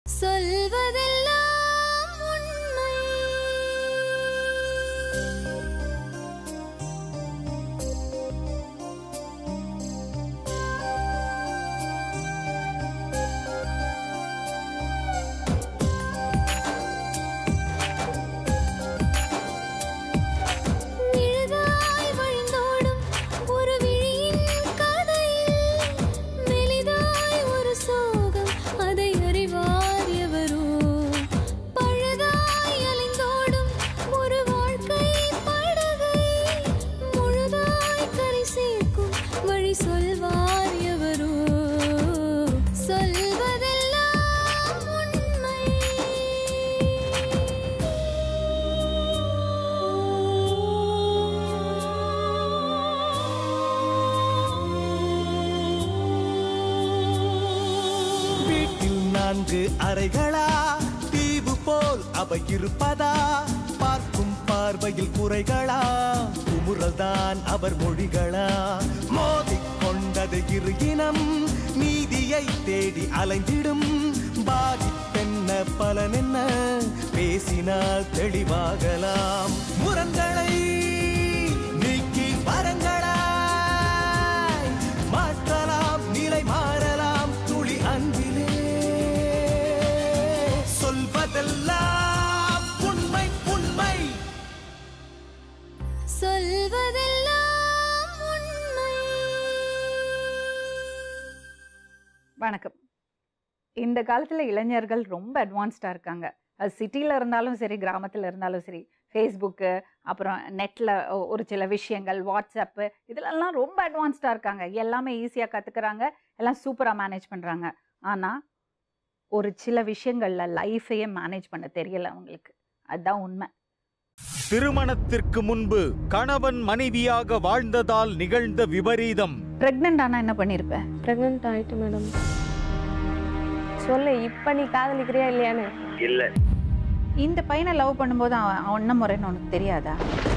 சொல்வதெல்லாம் உண்மை நிழலாய் வழிந்தோடும் ஒரு விழியின் கதையில் மெலிதாய் ஒரு சோகம் அதை அறிவார் எவரோ பழுதாய் அலைந்தோடும் ஒரு வாழ்க்கை படகை முழுதாய் கரை சேர்க்கும் வழி சொல்வார் எவரோ சொல்வதெல்லாம் உண்மை வீட்டில் நான்கு அறைகளா தீவு போல் அவை இருப்பதா பார்க்கும் பார்வையில் குறைகளா குமுறல்தான் அவர் மொழிகளா மோதிக் கொண்டது இரு இனம் நீதியை தேடி அலைந்திடும் பாதிப்பென்ன பலனென்ன பேசினால் தெளிவாகலாம் முரண்களை நீக்கி வரங்களாய் மாற்றலாம் நிலை மாறலாம் துளி அன்பிலே சொல்வதெல்லாம் உண்மை உண்மை சொல்வதெல்லாம் உண்மை வணக்கம் இந்த காலத்தில் இளைஞர்கள் ரொம்ப அட்வான்ஸ்டாக இருக்காங்க அது சிட்டியில் இருந்தாலும் சரி கிராமத்தில் இருந்தாலும் சரி ஃபேஸ்புக்கு அப்புறம் நெட்டில் ஒரு சில விஷயங்கள் வாட்ஸ்அப்பு இதிலெல்லாம் ரொம்ப அட்வான்ஸ்டாக இருக்காங்க எல்லாமே ஈஸியாக கற்றுக்குறாங்க எல்லாம் சூப்பராக மேனேஜ் பண்ணுறாங்க ஆனால் ஒரு சில விஷயங்களில் லைஃபையே மேனேஜ் பண்ண தெரியல அவங்களுக்கு அதுதான் உண்மை திருமணத்திற்கு முன்பு கணவன் மனைவியாக வாழ்ந்ததால் நிகழ்ந்த விபரீதம் ப்ரெக்னென்ட் ஆனால் என்ன பண்ணியிருப்பேன் ப்ரெக்னென்ட் ஆயிட்டு மேடம் சொல்லு இப்போ நீ காதலிக்கிறியா இல்லையான்னு இந்த பையனை லவ் பண்ணும்போது அவன் அவன் என்ன முறைன்னு உனக்கு தெரியாதா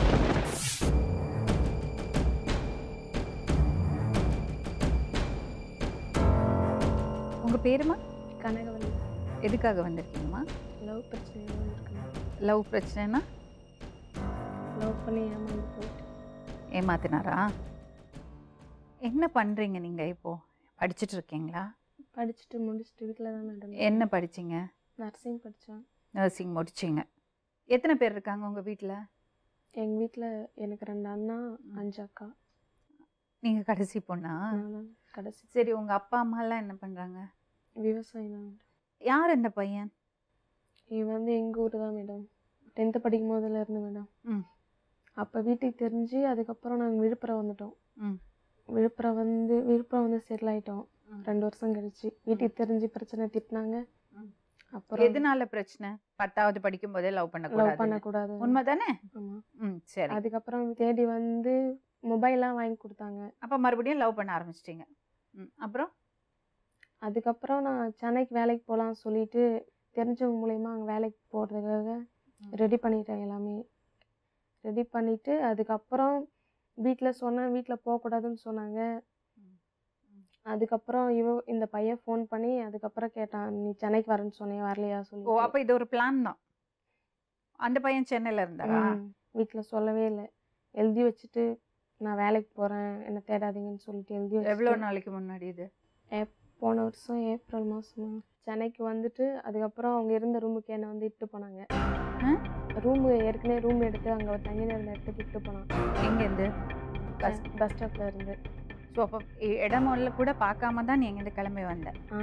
உங்கள் பேருமா கனகவல்லி எதுக்காக வந்திருக்கீங்கம்மா லவ் பிரச்சனை இருக்குங்க லவ் பிரச்சனைனா லவ் பண்ணி ஏமாந்து போயிட்டு ஏமாத்தினாரா என்ன பண்ணுறீங்க நீங்கள் இப்போது படிச்சுட்டு இருக்கீங்களா படிச்சுட்டு முடிச்சுட்டு வீட்டில் தான் மேடம் என்ன படிச்சீங்க நர்சிங் படித்தேன் நர்சிங் முடிச்சிங்க எத்தனை பேர் இருக்காங்க உங்கள் வீட்டில் எங்கள் வீட்டில் எனக்கு ரெண்டு அண்ணா அஞ்சு அக்கா நீங்கள் கடைசி பொண்ணா நான் தான் கடைசி சரி உங்கள் அப்பா அம்மாலாம் என்ன பண்ணுறாங்க விவசாயம் தான் மேடம் யார் இந்த பையன் இவன் வந்து எங்கள் ஊர் தான் மேடம் டென்த்து படிக்கும் போதுல இருந்து மேடம் ம். அப்போ வீட்டுக்கு தெரிஞ்சு அதுக்கப்புறம் நாங்கள் விழுப்புரம் வந்துட்டோம் ம். விழுப்புரம் வந்து விழுப்புரம் வந்து செட்டில் ஆயிட்டோம் ம். ரெண்டு வருஷம் கழிச்சு வீட்டுக்கு தெரிஞ்சு பிரச்சனை திட்டினாங்க ம். அப்புறம் எதனால பிரச்சனை பத்தாவது படிக்கும் போதே லவ் லவ் பண்ணக்கூடாது பண்ணக்கூடாது உண்மைதானே ஆமா ம் சரி அதுக்கப்புறம் தேடி வந்து மொபைல்லாம் வாங்கி கொடுத்தாங்க அப்போ மறுபடியும் லவ் பண்ண ஆரம்பிச்சிட்டீங்க ம் அப்புறம் அதுக்கப்புறம் நான் சென்னைக்கு வேலைக்கு போகலாம் சொல்லிட்டு தெரிஞ்சவங்க மூலயமா அங்கே வேலைக்கு போகிறதுக்காக ரெடி பண்ணிட்டேன் எல்லாமே ரெடி பண்ணிவிட்டு அதுக்கப்புறம் வீட்டில் சொன்னேன் வீட்டில் போகக்கூடாதுன்னு சொன்னாங்க ம். ம். அதுக்கப்புறம் இவ இந்த பையன் ஃபோன் பண்ணி அதுக்கப்புறம் கேட்டான் நீ சென்னைக்கு வரேன்னு சொன்னியா வரலையா ஓ சொல்லி அப்போ இது ஒரு பிளான் தான் அந்த பையன் சென்னையில் இருந்தாரா வீட்டில் சொல்லவே இல்லை எழுதி வச்சுட்டு நான் வேலைக்கு போகிறேன் என்னை தேடாதீங்கன்னு சொல்லிட்டு எழுதி எவ்வளோ வச்சுட்டு நாளைக்கு முன்னாடி இது போன வருஷம் ஏப்ரல் மாதமா சென்னைக்கு வந்துட்டு அதுக்கப்புறம் அவங்க இருந்த ரூமுக்கு என்னை வந்து இட்டு போனாங்க ரூமு ஏற்கனவே ரூம் எடுத்து அங்கே தங்கின இருந்த இடத்துக்கு இட்டு போனான் எங்கேருந்து பஸ் பஸ் ஸ்டாப்பில் இருந்து ஸோ அப்போ இடமொல்ல கூட பார்க்காம தான் நீ எங்கேருந்து கிளம்பி வந்த ஆ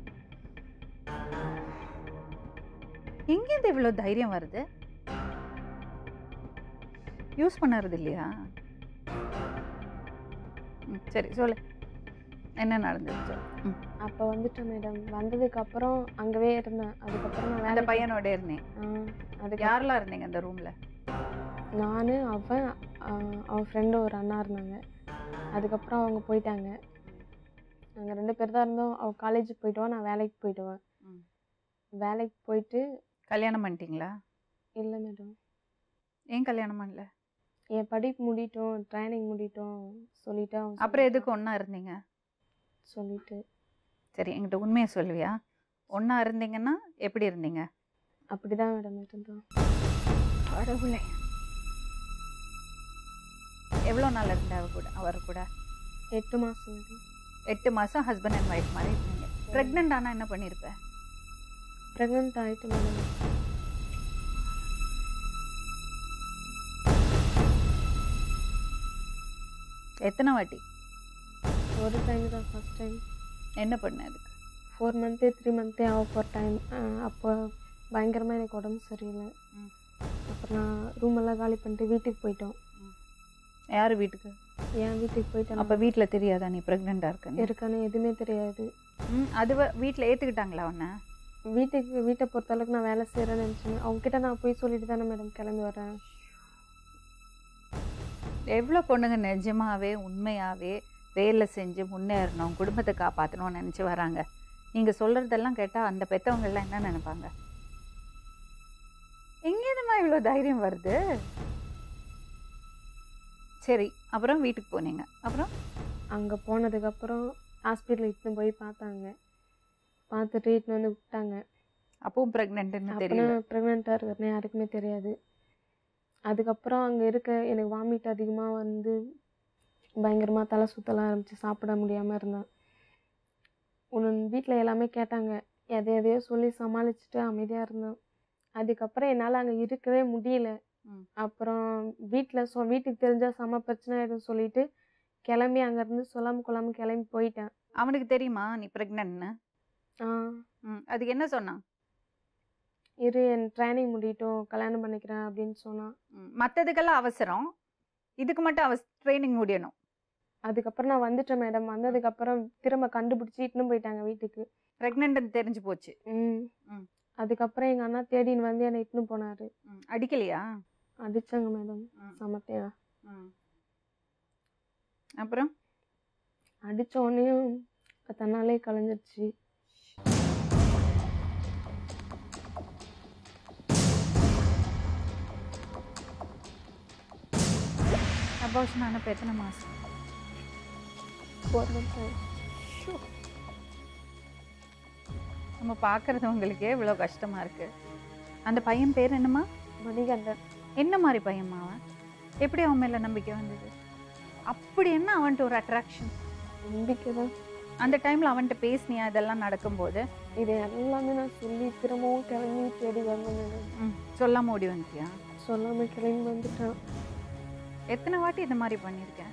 எங்கேருந்து இவ்வளோ தைரியம் வருது யூஸ் பண்ணுறது இல்லையா ம், சரி சொல்லு என்ன நடந்தது சொல்லு. ம். அப்போ வந்துட்டு மேடம் வந்ததுக்கப்புறம் அங்கவே இருந்தேன் அதுக்கப்புறம் நான் அந்த வேலை பையனோட இருந்தேன் அதுக்கு யாரெல்லாம் இருந்தீங்க அந்த ரூம்ல நான் அவன் ஆ, அவன் ஃப்ரெண்டு ஒரு அண்ணா இருந்தாங்க அதுக்கப்புறம் அவங்க போயிட்டாங்க நாங்கள் ரெண்டு பேர் தான் இருந்தோம் அவள் காலேஜ் போயிட்டுவான் நான் வேலைக்கு போயிட்டுவேன் ம். வேலைக்கு போயிட்டு கல்யாணம் பண்ணிட்டீங்களா இல்லை மேடம் ஏன் கல்யாணம் பண்ணல என் படிப்பு முடிட்டோம் ட்ரைனிங் முடிட்டோம் சொல்லிட்டு அவன் அப்புறம் எதுக்கு ஒன்றா இருந்தீங்க சொல்லிட்டு சரி என்கிட்ட உண்மையை சொல்லுவியா ஒன்றா இருந்தீங்கன்னா எப்படி இருந்தீங்க அப்படிதான் மேடம் இருந்தோம் கடவுளே எவ்வளோ நாள் இருந்த அவ கூட அவர் கூட எட்டு மாதம் மேடம் எட்டு மாதம் ஹஸ்பண்ட் அண்ட் ஒய்ஃப் மாதிரி இருந்தீங்க ப்ரெக்னென்ட் ஆனால் என்ன பண்ணியிருப்பேன் ப்ரெக்னென்ட் ஆகிட்டு மேடம் எத்தனை வாட்டி ஒரு டைம் தான் ஃபர்ஸ்ட் டைம் என்ன பண்ண அதுக்கு ஃபோர் மந்த்து த்ரீ மந்த்தே ஆக போகிற டைம் அப்போ பயங்கரமாக எனக்கு உடம்பு சரியில்லை ம். அப்புறம் நான் ரூம் எல்லாம் காலி பண்ணிட்டு வீட்டுக்கு போயிட்டோம் யார் வீட்டுக்கு என் வீட்டுக்கு போயிட்டேன் அப்போ வீட்டில் தெரியாதா நீ ப்ரெக்னெண்ட்டாக இருக்கன்னு இருக்கான்னு எதுவுமே தெரியாது ம் அது வீட்டில் ஏற்றுக்கிட்டாங்களா உன்னை வீட்டுக்கு வீட்டை பொறுத்தளவுக்கு நான் வேலை செய்கிறேன்னு நினச்சேன் அவங்ககிட்ட நான் போய் சொல்லிட்டு தானே மேடம் கிளம்பி வரேன் எவ்வளோ பொண்ணுங்க நிஜமாவே உண்மையாகவே வேலை செஞ்சு முன்னேறணும் குடும்பத்தை காப்பாற்றணும்னு நினச்சி வராங்க நீங்கள் சொல்கிறதெல்லாம் கேட்டால் அந்த பெற்றவங்கெல்லாம் என்ன நினைப்பாங்க எங்கேருந்துமா இவ்வளோ தைரியம் வருது சரி அப்புறம் வீட்டுக்கு போனீங்க அப்புறம் அங்கே போனதுக்கப்புறம் ஹாஸ்பிட்டல் இட்டுன்னு போய் பார்த்தாங்க பார்த்துட்டு இட்டுன்னு வந்து விட்டாங்க அப்பவும் ப்ரெக்னென்ட்னு தெரியல அப்போனா ப்ரெக்னெண்ட்டாக இருக்கிறேன்னு யாருக்குமே தெரியாது அதுக்கப்புறம் அங்கே இருக்க எனக்கு வாமிட் அதிகமாக வந்து பயங்கரமாக தலை சுத்தலாம் ஆரம்பிச்சு சாப்பிட முடியாமல் இருந்தேன் உன் வீட்டில் எல்லாமே கேட்டாங்க எதை எதையோ சொல்லி சமாளிச்சுட்டு அமைதியாக இருந்தேன் அதுக்கப்புறம் என்னால் அங்கே இருக்கவே முடியல ம். அப்புறம் வீட்டில் சொ வீட்டுக்கு தெரிஞ்சால் செம பிரச்சனை ஆகிடும் சொல்லிட்டு கிளம்பி அங்கேருந்து சொல்லாமல் கொள்ளாமல் கிளம்பி போயிட்டேன் அவனுக்கு தெரியுமா நீ ப்ரெக்னென்ட்னு ஆ ம் அதுக்கு என்ன சொன்னான் இரு என் ட்ரைனிங் முடியட்டும் கல்யாணம் பண்ணிக்கிறேன் அப்படின்னு சொன்னான் மற்றதுக்கெல்லாம் அவசரம் இதுக்கு மட்டும் அவ ட்ரைனிங் முடியணும் அதுக்கப்புறம் நான் வந்துட்டேன் மேடம் வந்ததுக்கப்புறம் திரும்ப கண்டுபிடிச்சி இட்டுன்னு போயிட்டாங்க வீட்டுக்கு ப்ரெக்னென்ட்னு தெரிஞ்சு போச்சு ம் ம். அதுக்கப்புறம் எங்கள் அண்ணா தேடின்னு வந்து என்னை இட்டுன்னு போனார் ம், அடிக்கலையா அடிச்சாங்க மேடம் ம். சமத்தையா ம். அப்புறம் அடித்த உடனேயும் தன்னாலே கலைஞ்சிருச்சு அபார்ஷன் ஆனப்போ எத்தனை மாதம் ஃபோர் மந்த் நம்ம பார்க்குறது உங்களுக்கே இவ்வளோ கஷ்டமாக இருக்கு அந்த பையன் பேர் என்னம்மா மணிகண்டன் என்ன மாதிரி பையன்மா அவன் எப்படி அவன் மேலே நம்பிக்கை வந்தது அப்படி என்ன அவன்கிட்ட ஒரு அட்ராக்ஷன் நம்பிக்கை தான் அந்த டைமில் அவன்கிட்ட பேசினியா இதெல்லாம் நடக்கும்போது இதை எல்லாமே நான் சொல்லி திரும்பவும் கிளம்பி தேடி வந்தேன் மேடம் ம் சொல்லாம ஓடி வந்துட்டியா சொல்லாமல் கிளம்பி வந்துட்டேன் எத்தனை வாட்டி இந்த மாதிரி பண்ணியிருக்கேன்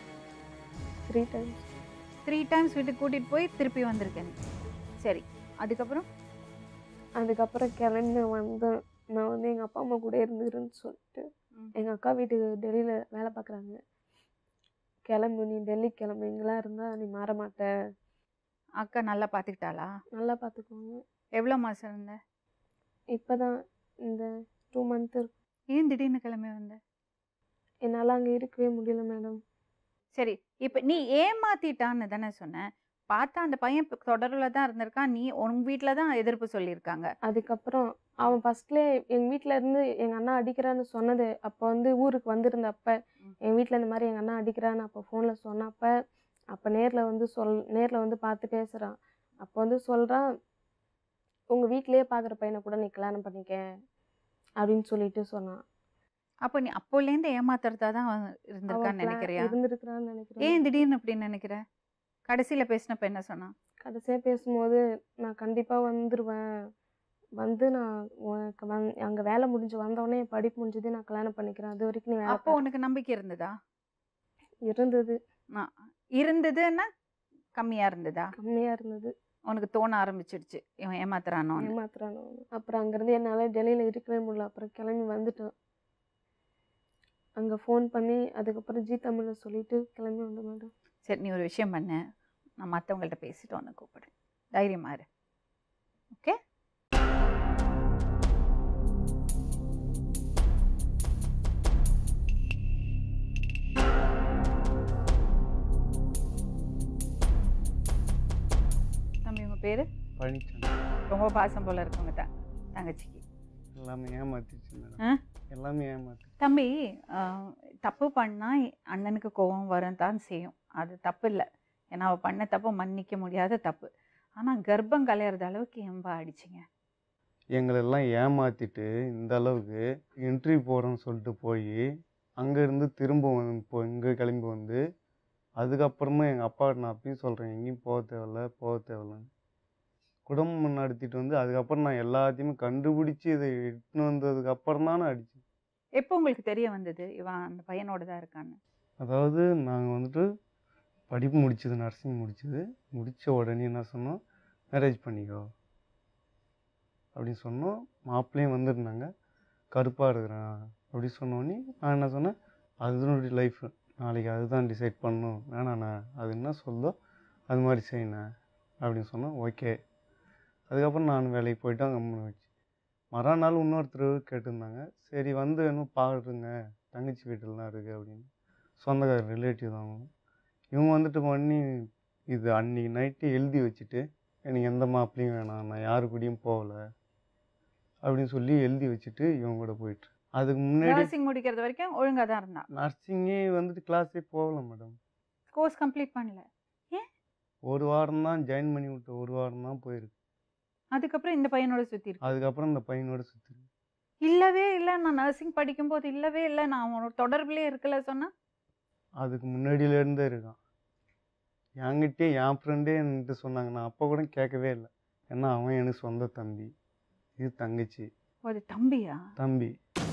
த்ரீ டைம்ஸ் த்ரீ டைம்ஸ் வீட்டுக்கு கூட்டிகிட்டு போய் திருப்பி வந்திருக்கேன் நீ. சரி அதுக்கப்புறம் அதுக்கப்புறம் கிளம்பி நான் வந்தேன் நான் வந்து எங்கள் அப்பா அம்மா கூட இருந்துக்கிறேன்னு சொல்லிட்டு ம். எங்கள் அக்கா வீட்டுக்கு டெல்லியில் வேலை பார்க்குறாங்க கிளம்பு நீ டெல்லி கிளம்பு இங்கெல்லாம் இருந்தால் நீ மாற மாட்ட அக்கா நல்லா பார்த்துக்கிட்டாளா நல்லா பார்த்துக்குவாங்க எவ்வளோ மாதம் இருந்த இப்போ தான் இந்த டூ மந்த்து ஏன் திடீர்னு கிளம்பி வந்த என்னால் அங்கே இருக்கவே முடியல மேடம் சரி இப்போ நீ ஏமாத்திட்டான்னு தானே சொன்ன பார்த்தா அந்த பையன் தொடரில் தான் இருந்திருக்கான் நீ உன் வீட்டில் தான் எதிர்ப்பு சொல்லியிருக்காங்க அதுக்கப்புறம் அவன் ஃபஸ்ட்லே எங்கள் வீட்டில் இருந்து எங்கள் அண்ணா அடிக்கிறான்னு சொன்னது அப்போ வந்து ஊருக்கு வந்திருந்தப்ப ம். எங்கள் வீட்டில் இந்த மாதிரி எங்கள் அண்ணா அடிக்கிறான்னு அப்போ ஃபோனில் சொன்னப்ப அப்போ நேரில் வந்து சொல் நேரில் வந்து பார்த்து பேசுகிறான் அப்போ வந்து சொல்கிறான் உங்கள் வீட்டிலேயே பார்க்குற பையனை கூட நீ கல்யாணம் பண்ணிக்க அப்படின்னு சொல்லிட்டு சொன்னான் அப்போ நீ அப்போலேருந்து ஏமாத்துறதா தான் அவன் அவன் இருந்திருக்கான்னு plan- நினைக்கிறியா இருந்திருக்கிறான்னு நினைக்கிறேன் ஏன் திடீர்னு அப்படி நினைக்கிற கடைசியில் பேசினப்ப என்ன சொன்னான் கடைசியாக பேசும்போது நான் கண்டிப்பாக வந்துடுவேன் வந்து நான் உனக்கு வந் அங்கே வேலை முடிஞ்சு வந்தோடனே என் படிப்பு முடிஞ்சது நான் கல்யாணம் பண்ணிக்கிறேன் அது வரைக்கும் நீ வேலை அப்போ உனக்கு நம்பிக்கை இருந்ததா பாரு. இருந்தது இருந்ததுன்னா கம்மியாக இருந்ததா கம்மியாக இருந்தது உனக்கு தோண ஆரம்பிச்சிடுச்சு இவன் ஏமாத்துறானோ ஏமாத்துறானு அப்புறம் அங்கேருந்து என்னால் டெல்லியில் இருக்கவே முடியல அப்புறம் கிளம்பி வந்துட்டேன் அங்கே ஃபோன் பண்ணி அதுக்கப்புறம் ஜி தமிழில் சொல்லிட்டு கிளம்பி வந்தேன் மேடம் சரி நீ ஒரு விஷயம் பண்ணு நான் மற்றவங்கள்ட்ட பேசிட்டு உன்னை கூப்பிடுறேன் தைரியமா இரு ஓகே தம்பி உங்கள் பேர் பழனிச்சாமி ரொம்ப பாசம் போல இருக்கவங்க தான் தங்கச்சிக்கு எல்லாமே ஏமாத்திச்சு ஆ? மேடம் எல்லாமே ஏமாத்து தம்பி ஆஹ், தப்பு பண்ணால் அண்ணனுக்கு கோபம் வரும் தான் செய்யும் அது தப்பு இல்லை ஏன்னா அவள் பண்ண தப்பு மன்னிக்க முடியாத தப்பு ஆனா கர்ப்பம் கலையறது அளவுக்கு ஏன்பா அடிச்சிங்க எங்களெல்லாம் ஏமாத்திட்டு இந்த அளவுக்கு என்ட்ரி போகிறோன்னு சொல்லிட்டு போய் அங்கேருந்து திரும்ப வந்து இப்போ இங்கே கிளம்பி வந்து அதுக்கப்புறமா எங்கள் அப்பா நான் அப்பயும் சொல்கிறேன் எங்கேயும் போக தேவையில்ல போக தேவையில்லன்னு குடும்பம் நடத்திட்டு வந்து அதுக்கப்புறம் நான் எல்லாத்தையுமே கண்டுபிடிச்சி இதை எடுத்துன்னு வந்ததுக்கு அப்புறம் தான் நான் அடித்தேன் எப்போ உங்களுக்கு தெரிய வந்தது இவன் அந்த பையனோட தான் இருக்கான்னு அதாவது நாங்கள் வந்துட்டு படிப்பு முடிச்சது நர்சிங் முடிச்சது முடித்த உடனே என்ன சொன்னோம் மேரேஜ் பண்ணிக்கோ அப்படின்னு சொன்னோம் மாப்பிள்ளையும் வந்திருந்தாங்க கருப்பாக இருக்கிறான் அப்படி சொன்னோடனே நான் என்ன சொன்னேன் அதனுடைய லைஃப் நாளைக்கு அதுதான் டிசைட் பண்ணணும் வேணாண்ணா அது என்ன சொல்லுதோ அது மாதிரி செய்யண்ணே அப்படின்னு சொன்னோம் ஓகே அதுக்கப்புறம் நான் வேலைக்கு போயிட்டேன் கம்முன்னு வச்சு மறுநாள் இன்னொருத்தர் கேட்டிருந்தாங்க சரி வந்து இன்னும் பாருங்க தங்கச்சி வீட்டில் தான் இருக்குது அப்படின்னு சொந்தக்கார ரிலேட்டிவ் தான் அவங்க இவங்க வந்துட்டு பண்ணி இது அன்றைக்கி நைட்டு எழுதி வச்சுட்டு எனக்கு எந்த மாப்பிளையும் வேணாம் நான் யாரு கூடயும் போகல அப்படின்னு சொல்லி எழுதி வச்சுட்டு இவங்க கூட போயிட்டு அதுக்கு முன்னாடி நர்சிங் முடிக்கிறது வரைக்கும் ஒழுங்கா தான் இருந்தான் நர்சிங்கே வந்துட்டு கிளாஸே போகல மேடம் கோர்ஸ் கம்ப்ளீட் பண்ணல ஒரு வாரம் தான் ஜாயின் பண்ணி விட்டு ஒரு வாரம் தான் போயிருக்கு அதுக்கப்புறம் இந்த பையனோட சுத்தி இருக்கு அதுக்கப்புறம் இந்த பையனோட சுற்றி இல்லவே இல்லை நான் நர்சிங் படிக்கும்போது இல்லவே இல்லை நான் அவனோட தொடர்புலயே இருக்கல சொன்னா அதுக்கு முன்னாடியிலேருந்தே இருக்கான் என்கிட்டயே என் ஃப்ரெண்டே என்கிட்ட சொன்னாங்க நான் அப்போ கூட கேட்கவே இல்லை ஏன்னா அவன் எனக்கு சொந்த தம்பி இது தங்கச்சி ஓ, அது தம்பியா தம்பி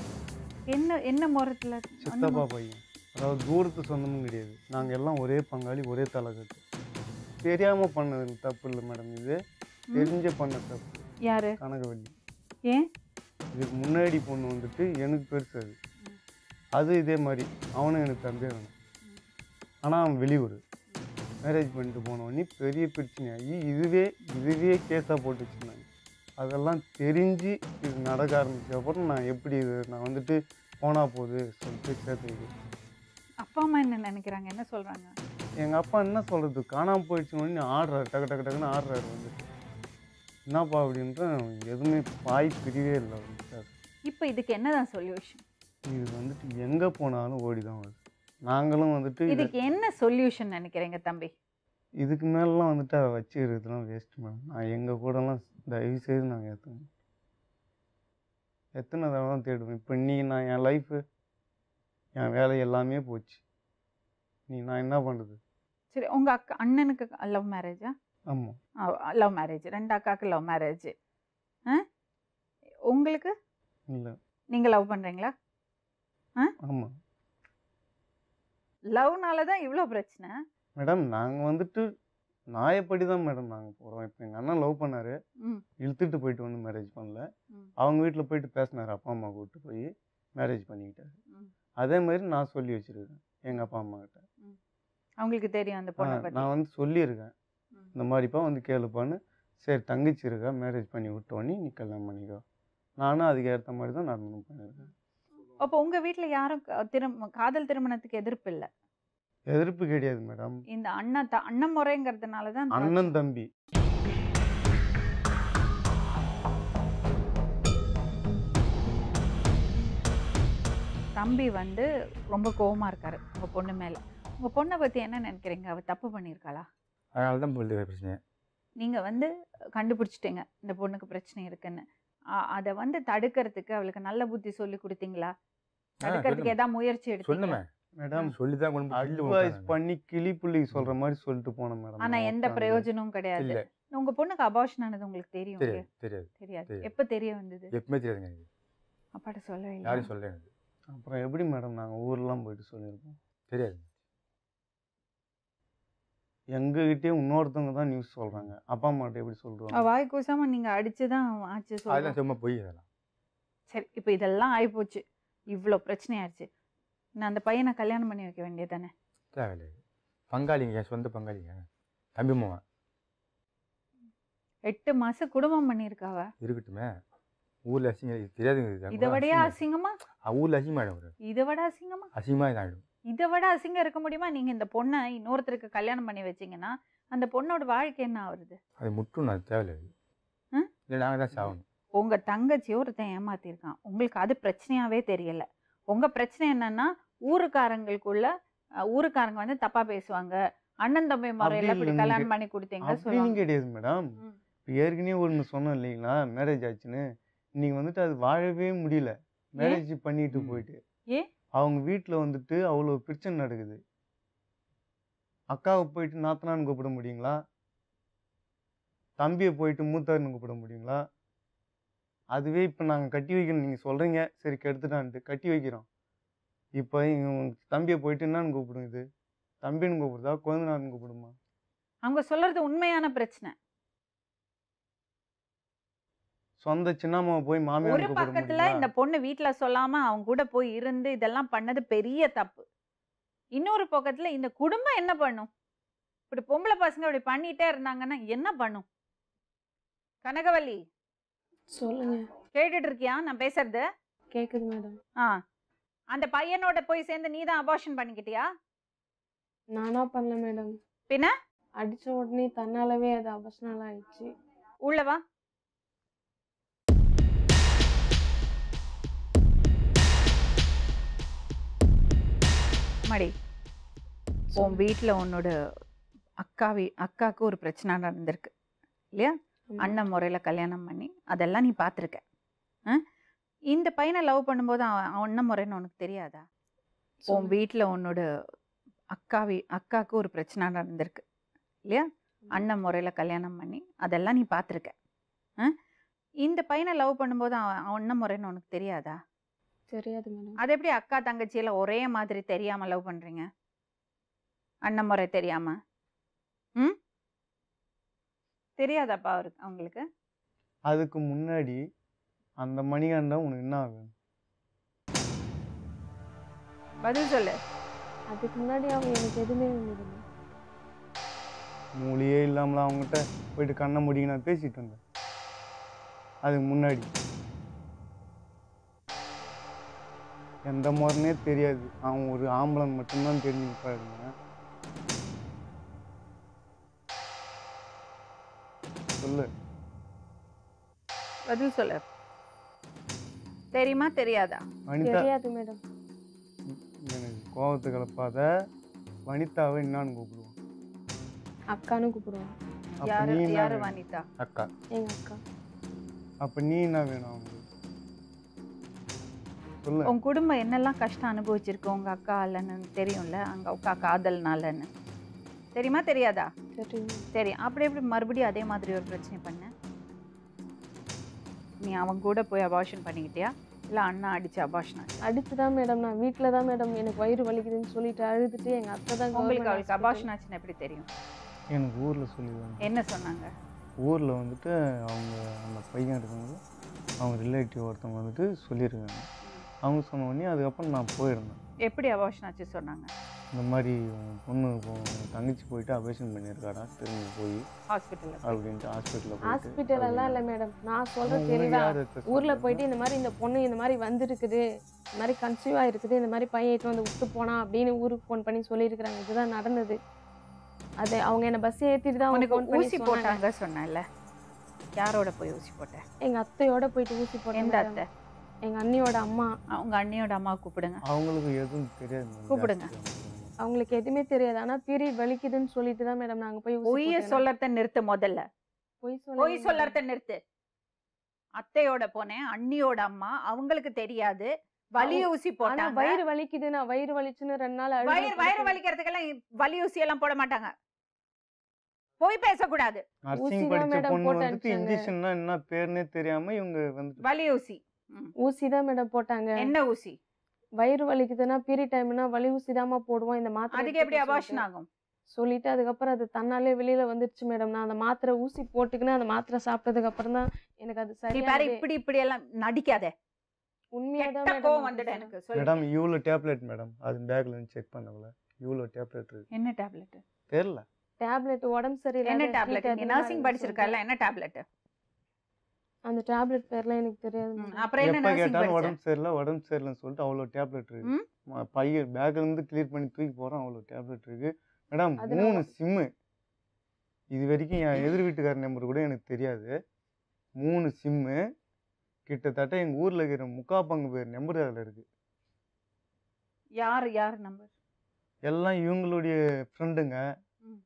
என்ன என்ன முறத்துல சித்தப்பா பையன் அதாவது தூரத்து சொந்தமும் கிடையாது நாங்கள் எல்லாம் ஒரே பங்காளி ஒரே தலைக்கட்டு தெரியாமல் பண்ணது தப்பு இல்லை மேடம் இது தெரிஞ்ச பண்ண தப்பு யாரு கனகவல்லி ஏன் இதுக்கு முன்னாடி பொண்ணு வந்துட்டு எனக்கு பெருசு அது அது இதே மாதிரி அவனும் எனக்கு தம்பியே வேணும் ஆனால் அவன் வெளியூர் மேரேஜ் பண்ணிட்டு போனவொடனே பெரிய பிரச்சனை ஆகி இதுவே இதுவே கேஸாக போட்டு வச்சுருந்தாங்க அதெல்லாம் தெரிஞ்சு இது நடக்க ஆரம்பிச்ச அப்புறம் நான் எப்படி இது நான் வந்துட்டு போனா போகுது சொல்லிட்டு சேர்த்து அப்பா அம்மா என்ன நினைக்கிறாங்க என்ன சொல்றாங்க எங்கள் அப்பா என்ன சொல்கிறது காணாமல் போயிடுச்சுன்னு ஆடுறாரு டக்கு டக்கு டக்குன்னு ஆடுறாரு வந்துட்டு என்னப்பா அப்படின்ற எதுவுமே வாய் பிரியவே இல்லை அவருக்கு இப்போ இதுக்கு என்னதான் சொல்யூஷன் இது வந்துட்டு எங்கே போனாலும் ஓடி தான் வருது நாங்களும் வந்துட்டு இத- இதுக்கு என்ன சொல்யூஷன் நினைக்கிறீங்க தம்பி இதுக்கு மேலலாம் வந்துட்டு அதை வச்சு இருக்கிறதுலாம் வேஸ்ட் மேடம் நான் எங்கள் கூடலாம் தயவு செய்து நாங்கள் ஏற்றுவோம் எத்தனை தடவை தான் தேடுவேன் இப்போ நீ நான் என் லைஃபு என் வேலை எல்லாமே போச்சு நீ நான் என்ன பண்ணுறது சரி உங்க அக்கா அண்ணனுக்கு லவ் மேரேஜா ஆமாம் லவ் மேரேஜ் ரெண்டு அக்காவுக்கு லவ் மேரேஜ் உங்களுக்கு இல்லை நீங்க லவ் பண்றீங்களா ஆமாம் லவ்னால தான் இவ்வளோ பிரச்சனை மேடம் நாங்கள் வந்துட்டு நாயப்படி தான் மேடம் நாங்கள் போகிறோம் இப்போ எங்கள் அண்ணன் லவ் பண்ணார் ம் இழுத்துட்டு போயிட்டு வந்து மேரேஜ் பண்ணல ம். அவங்க வீட்டில் போயிட்டு பேசினார் அப்பா அம்மா கூப்பிட்டு போய் மேரேஜ் பண்ணிக்கிட்டாரு ம். அதே மாதிரி நான் சொல்லி வச்சுருக்கேன் எங்கள் அப்பா அம்மா கிட்ட அவங்களுக்கு தெரியும் அந்த பொண்ணை ஆ, பத்தி நான் வந்து சொல்லியிருக்கேன் ம். இந்த மாதிரிப்பா வந்து கேளுப்பான்னு சரி தங்கச்சி இருக்கா மேரேஜ் பண்ணி விட்டோன்னே நீ கல்யாணம் பண்ணிக்கோ நானும் அதுக்கு ஏற்ற மாதிரி தான் நடந்து பண்ணியிருக்கேன் அப்போ உங்க வீட்ல யாரும் க- திரும் காதல் திருமணத்துக்கு எதிர்ப்பு இல்ல எதிர்ப்பு கிடையாது மேடம் இந்த அண்ணன் த அண்ணன் முறைங்கிறதுனால தான் அண்ணன் தம்பி தம்பி வந்து ரொம்ப கோவமா இருக்காரு உங்க பொண்ணு மேல உங்க பொண்ணை பத்தி என்ன நினைக்கிறீங்க அவ தப்பு பண்ணியிருக்காளா அதனால தான் போகுது பிரச்சனை நீங்க வந்து கண்டுபிடிச்சிட்டீங்க இந்த பொண்ணுக்கு பிரச்சனை இருக்குன்னு அ- அத வந்து தடுக்கிறதுக்கு அவளுக்கு நல்ல புத்தி சொல்லி கொடுத்தீங்களா தடுக்கிறதுக்கு ஏதாவது முயற்சி எடுத்தீங்க சொன்னமே மேடம் சொல்லி தான் கொண்டு போய் கிள்ளி அட்வைஸ் விட்டாங்க. பண்ணி கிளி புள்ளி சொல்கிற மாதிரி சொல்லிட்டு போனேன் மேடம் ஆனா நான் எந்த உட்காந்து. பிரயோஜனமும் கிடையாது இல்ல உங்க பொண்ணுக்கு அபார்ஷன் ஆனது உங்களுக்கு தெரியும் தெரியாது தெரியாது தெரியாது தெரியாது. எப்ப தெரிய வந்தது எப்பவுமே தெரியாதுங்க எனக்கு அப்பாட்ட சொல்லவே இல்லை யாரும் சொல்ல எனக்கு அப்புறம் எப்படி மேடம் நாங்கள் ஊர்லாம் போயிட்டு சொல்லியிருக்கோம் தெரியாது எங்ககிட்டயே இன்னொருத்தவங்க தான் நியூஸ் சொல்கிறாங்க அப்பா அம்மாட்ட எப்படி அவ சொல்கிறாங்க வாய் கூசாம நீங்க அடிச்சுதான் ஆச்சு அதெல்லாம் சொல்றோம் சும்மா பொய் அதெல்லாம் சரி இப்போ இதெல்லாம் ஆயிப்போச்சு இவ்வளோ பிரச்சனை ஆயிடுச்சு நான் அந்த பையனை கல்யாணம் பண்ணி வைக்க வேண்டியதானே தேவையில்லை பங்காளிங்க என் சொந்த பங்காளிங்க தம்பி மாவன் எட்டு மாசம் குடும்பம் பண்ணியிருக்காவ இருக்கட்டுமே ஊரில் அசிங்க இது தெரியாதுங்க இது. இதை விடையா அசிங்கம். அசிங்கமா ஆ, ஊர்ல அசிங்கமாயிடும் ஒரு இதை விட அசிங்கமா அசிங்கமாக தான் ஆகிடும் இதை விட அசிங்கம் இருக்க முடியுமா நீங்க இந்த பொண்ணை இன்னொருத்தருக்கு கல்யாணம் பண்ணி வச்சீங்கன்னா அந்த பொண்ணோட வாழ்க்கை என்ன ஆகுறது அது முட்டும் அது தேவையில்லை ம்? இல்லை நாங்கள் தான் சாகணும் உங்க தங்கச்சி ஒருத்தன் ஏமாத்திருக்கான் உங்களுக்கு அது பிரச்சனையாவே தெரியல உங்க பிரச்சனை என்னன்னா ஊருக்காரங்களுக்குள்ள அஹ், ஊருக்காரங்க வந்து தப்பா பேசுவாங்க அண்ணன் தம்பி முறையில இப்படி இல்லைங்க. கல்யாணம் பண்ணி கொடுத்தீங்க அப்படின்னு சொல்லுவாங்க கிடையாது மேடம் ம். இப்போ ஏற்கனவே ஒன்று சொன்னோம் இல்லைங்களா மேரேஜ் ஆச்சுன்னு இன்னைக்கு வந்துட்டு அது வாழவே முடியல மேரேஜ் பண்ணிட்டு ம். போயிட்டு ஏன்? அவங்க வீட்டில் வந்துட்டு அவ்வளோ பிரச்சனை நடக்குது அக்காவை போயிட்டு நாத்தனான்னு கூப்பிட முடியுங்களா தம்பியை போயிட்டு மூத்தாருன்னு கூப்பிட முடியுங்களா அதுவே இப்போ நாங்கள் கட்டி வைக்கணும் நீங்கள் சொல்கிறீங்க சரி கெடுத்துட்டான்ட்டு கட்டி வைக்கிறோம் இப்போ இவங்க தம்பியை போயிட்டு என்னன்னு கூப்பிடும் இது தம்பின்னு கூப்பிடுதா குழந்தைனாருன்னு கூப்பிடுமா அவங்க சொல்றது உண்மையான பிரச்சனை சொந்த சின்னம்மாவை போய் ஒரு மாமியார் கூப்பிட பக்கத்துல இந்த முடியுங்களா பொண்ணு வீட்ல சொல்லாம அவங்க கூட போய் இருந்து இதெல்லாம் பண்ணது பெரிய தப்பு இன்னொரு பக்கத்துல இந்த குடும்பம் என்ன பண்ணும் இப்படி பொம்பளை பசங்க இப்படி பண்ணிட்டே இருந்தாங்கன்னா என்ன பண்ணும் கனகவல்லி சொல்லுங்க கேட்டுட்டு இருக்கியா நான் பேசுறது கேக்குது மேடம் ஆ அந்த பையனோட போய் சேர்ந்து நீ தான் அபார்ஷன் பண்ணிக்கிட்டியா நானா பண்ணல மேடம் பின்ன? அடிச்ச உடனே தன்னாலவே அது அவசனால ஆயிடுச்சு உள்ள வா மடி உன் வீட்டில் உன்னோட அக்காவி அக்காவுக்கு ஒரு பிரச்சனை நடந்திருக்கு இல்லையா ஆமா. அண்ணன் முறையில் கல்யாணம் பண்ணி அதெல்லாம் நீ பார்த்துருக்க ஆ? இந்த பையனை லவ் பண்ணும்போது அவன் அவன் அண்ணன் முறைன்னு உனக்கு தெரியாதா உன் சொல்லுங்க. வீட்டில் உன்னோட அக்காவி அக்காவுக்கு ஒரு பிரச்சனை நடந்திருக்கு இல்லையா அண்ணன் முறையில் கல்யாணம் பண்ணி அதெல்லாம் நீ பார்த்துருக்க ஆ? இந்த பையனை லவ் பண்ணும்போது அவன் அவன் அண்ணன் முறைன்னு உனக்கு தெரியாதா தெரியாது மேடம் அது எப்படி அக்கா தங்கச்சியில ஒரே மாதிரி தெரியாம லவ் பண்றீங்க அண்ணன் முறை தெரியாம ம் தெரியாதாப்பா அவருக்கு அவங்களுக்கு அதுக்கு முன்னாடி அந்த மணிகண்டம் உனக்கு என்ன ஆகும் பதில் சொல்லு அதுக்கு முன்னாடி அவங்க எனக்கு எதுவுமே இருந்தது மூலியே இல்லாமல அவங்ககிட்ட போயிட்டு கண்ணை முடிக்க நான் பேசிட்டு இருந்தேன் அதுக்கு முன்னாடி எந்த முறைனே தெரியாது அவன் ஒரு ஆம்பளன் மட்டும்தான் தெரிஞ்சு பாருங்க சொல்லு பதில் சொல்லு தெரியுமா தெரியாதா வனிதா தெரியாது மேடம் எனக்கு கோவத்தை கலப்பாத வனிதாவை என்னான்னு கூப்பிடுவோம் அக்கான்னு கூப்பிடுவாங்க அப்ப யாரு நீ என்ன யாரு வேணும்? வனிதா அக்கா எங்க அக்கா அப்ப நீ என்ன வேணும் அவங்களுக்கு சொல்லு உன் குடும்பம் என்னெல்லாம் கஷ்டம் அனுபவிச்சிருக்கு உங்க அக்கா இல்லைன்னு தெரியும்ல அங்க அக்கா காதல்னாலன்னு தெரியுமா தெரியாதா தெரியும் சரி அப்படி எப்படி மறுபடியும் அதே மாதிரி ஒரு பிரச்சனை பண்ண நீ அவன் கூட போய் அபார்ஷன் பண்ணிக்கிட்டியா இல்லை அண்ணா அடிச்சு அபார்ஷன் ஆச்சு அடிச்சு தான் மேடம் நான் வீட்டில் தான் மேடம் எனக்கு வயிறு வலிக்குதுன்னு சொல்லிட்டு அழுதுட்டு எங்கள் அத்தை தான் உங்களுக்கு government அவளுக்கு hospital- அபார்ஷன் ஆச்சுன்னு எப்படி தெரியும் எனக்கு ஊர்ல சொல்லிடுவாங்க என்ன சொன்னாங்க ஊரில் வந்துட்டு அவங்க அந்த பையன் இருக்காங்க அவங்க ரிலேட்டிவ் ஒருத்தவங்க வந்துட்டு சொல்லியிருக்காங்க அவங்க சொன்ன உடனே அதுக்கப்புறம் நான் போயிருந்தேன் எப்படி அபார்ஷன் ஆச்சு சொன்னாங்க இந்த மாதிரி உன் பொண்ணு இப்போ உன் தங்கச்சி போயிட்டு அபேஷன் பண்ணியிருக்காடா திரும்பி போய் ஹாஸ்பிட்டலில் அப்படின்ட்டு ஹாஸ்பிட்டலில் ஹாஸ்பிட்டல் எல்லாம் இல்லை மேடம் நான் சொல்கிறேன் உனக்கு தெளிவா யார் எடுத்து ஊரில் சொன்னது? போயிட்டு இந்த மாதிரி இந்த பொண்ணு இந்த மாதிரி வந்திருக்குது இந்த மாதிரி கன்சீவ் ஆயிருக்குது இந்த மாதிரி பையன் இட்டு வந்து விட்டு போனா அப்படின்னு ஊருக்கு ஃபோன் பண்ணி சொல்லியிருக்கிறாங்க இதுதான் நடந்தது அது அவங்க என்ன பஸ் ஏற்றிட்டு தான் அவங்க உனக்கு ஃபோன் பண்ணி ஊசி சொன்னாங்க போட்டாங்க சொன்னேன்ல யாரோட போய் ஊசி போட்ட எங்கள் அத்தையோட போயிட்டு ஊசி போட்டேன் எந்த madam. அத்தை எங்க அண்ணியோட அம்மா அவங்க அண்ணியோட அம்மா கூப்பிடுங்க அவங்களுக்கு எதுவும் தெரியாது madam. கூப்பிடுங்க. ஜாஸ்தி அவங்களுக்கு. அவங்களுக்கு எதுவுமே தெரியாது ஆனா பீரியட் வலிக்குதுன்னு சொல்லிட்டு தான் மேடம் நாங்க போய் ஊசி பொய்ய போட்டேன். சொல்லறத நிறுத்து முதல்ல பொய் பொய் சொல்ல சொல்லறத நிறுத்து அத்தையோட போனேன் அண்ணியோட அம்மா அவங்களுக்கு தெரியாது வலி ஊசி ஆனா போட்டாங்க வயிறு வலிக்குது நான் வயிறு வலிச்சுன்னு ரெண்டு நாள் அழுது வயிறு வயிறு வலிக்கிறதுக்கெல்லாம் வலி ஊசி எல்லாம் போட மாட்டாங்க போய் பேசக்கூடாது நர்சிங் ஊசி தான் படிச்ச madam பொண்ணு போட்டு வந்துட்டு அனுப்பிச்சாங்க. இன்ஜெக்ஷன்னா என்ன பேர்னே தெரியாம இவங்க வந்துட்டு வலி ஊசி ம். ஊசி தான் மேடம் போட்டாங்க என்ன ஊசி வயிறு வலிக்குதுன்னா பீரியட் டைம்னா வலி ஊசி தாம்மா போடுவோம் இந்த மாத்திரை அதுக்கு எப்படி எடுத்துக்க அபார்ஷன் சொல்லிட்டு. ஆகும் சொல்லிட்டு அதுக்கப்புறம் அது தன்னாலே வெளியில வந்துருச்சு மேடம் நான் அந்த மாத்திரை ஊசி போட்டுக்கின்னு அந்த மாத்திரை சாப்பிட்டதுக்கு அப்புறம் தான் எனக்கு அது நீ பாரு சரி இப்படி இப்படி எல்லாம் நடிக்காத உண்மையா தான் கெட்ட madam கோவம் நான் வந்துடும் பேசுறேன். எனக்கு சொல்லு மேடம் இவ்வளோ டேப்லெட் மேடம் அது பேக்ல இருந்து செக் பண்ணல இவ்வளோ டேப்லெட் இருக்கு என்ன டேப்லெட் தெரியல டேப்லெட் உடம்பு சரியில்லை என்ன டேப்லெட் நீ நர்சிங் படிச்சிருக்கல என்ன டேப்லெட் அந்த டேப்லெட் பேர்லாம் எனக்கு தெரியாது madam. அப்புறம் என்ன எப்போ நர்சிங் கேட்டாலும் படிச்ச உடம்பு சரியில்லை உடம்பு சரியில்லைன்னு சொல்லிட்டு அவ்வளோ டேப்லெட் இருக்கு ம்? ம- பையன் பேக்ல இருந்து கிளியர் பண்ணி தூக்கி போறோம் அவ்வளோ டேப்லெட் இருக்கு மேடம் அது மூணு சிம்மு இது வரைக்கும் என் எதிர் வீட்டுக்கார நம்பர் கூட எனக்கு தெரியாது மூணு சிம்மு கிட்டத்தட்ட எங்க ஊர்ல இருக்கிற முக்கா பங்கு பேர் நம்பர் அதில் இருக்கு யார் யார் நம்பர் எல்லாம் இவங்களுடைய ஃப்ரெண்டுங்க ம்.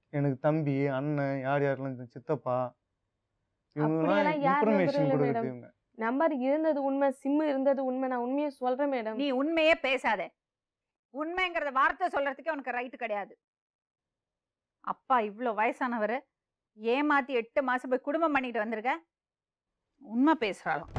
எனக்கு தம்பி அண்ணன் யார் யாரெல்லாம் இந்த சித்தப்பா இவங்கெல்லாம் அப்படியெல்லாம் யார் இன்ஃபர்மேஷன் நம்புறீங்க கொடுக்குறது மேடம்? இவங்க நம்பர் இருந்தது உண்மை சிம்மு இருந்தது உண்மை நான் உண்மையை சொல்றேன் மேடம் நீ உண்மையே பேசாத உண்மைங்கிறத வார்த்தை சொல்றதுக்கே உனக்கு ரைட் கிடையாது அப்பா இவ்வளோ வயசானவர் ஏமாத்தி எட்டு மாசம் போய் குடும்பம் பண்ணிட்டு வந்திருக்க உண்மை பேசுறாளாம்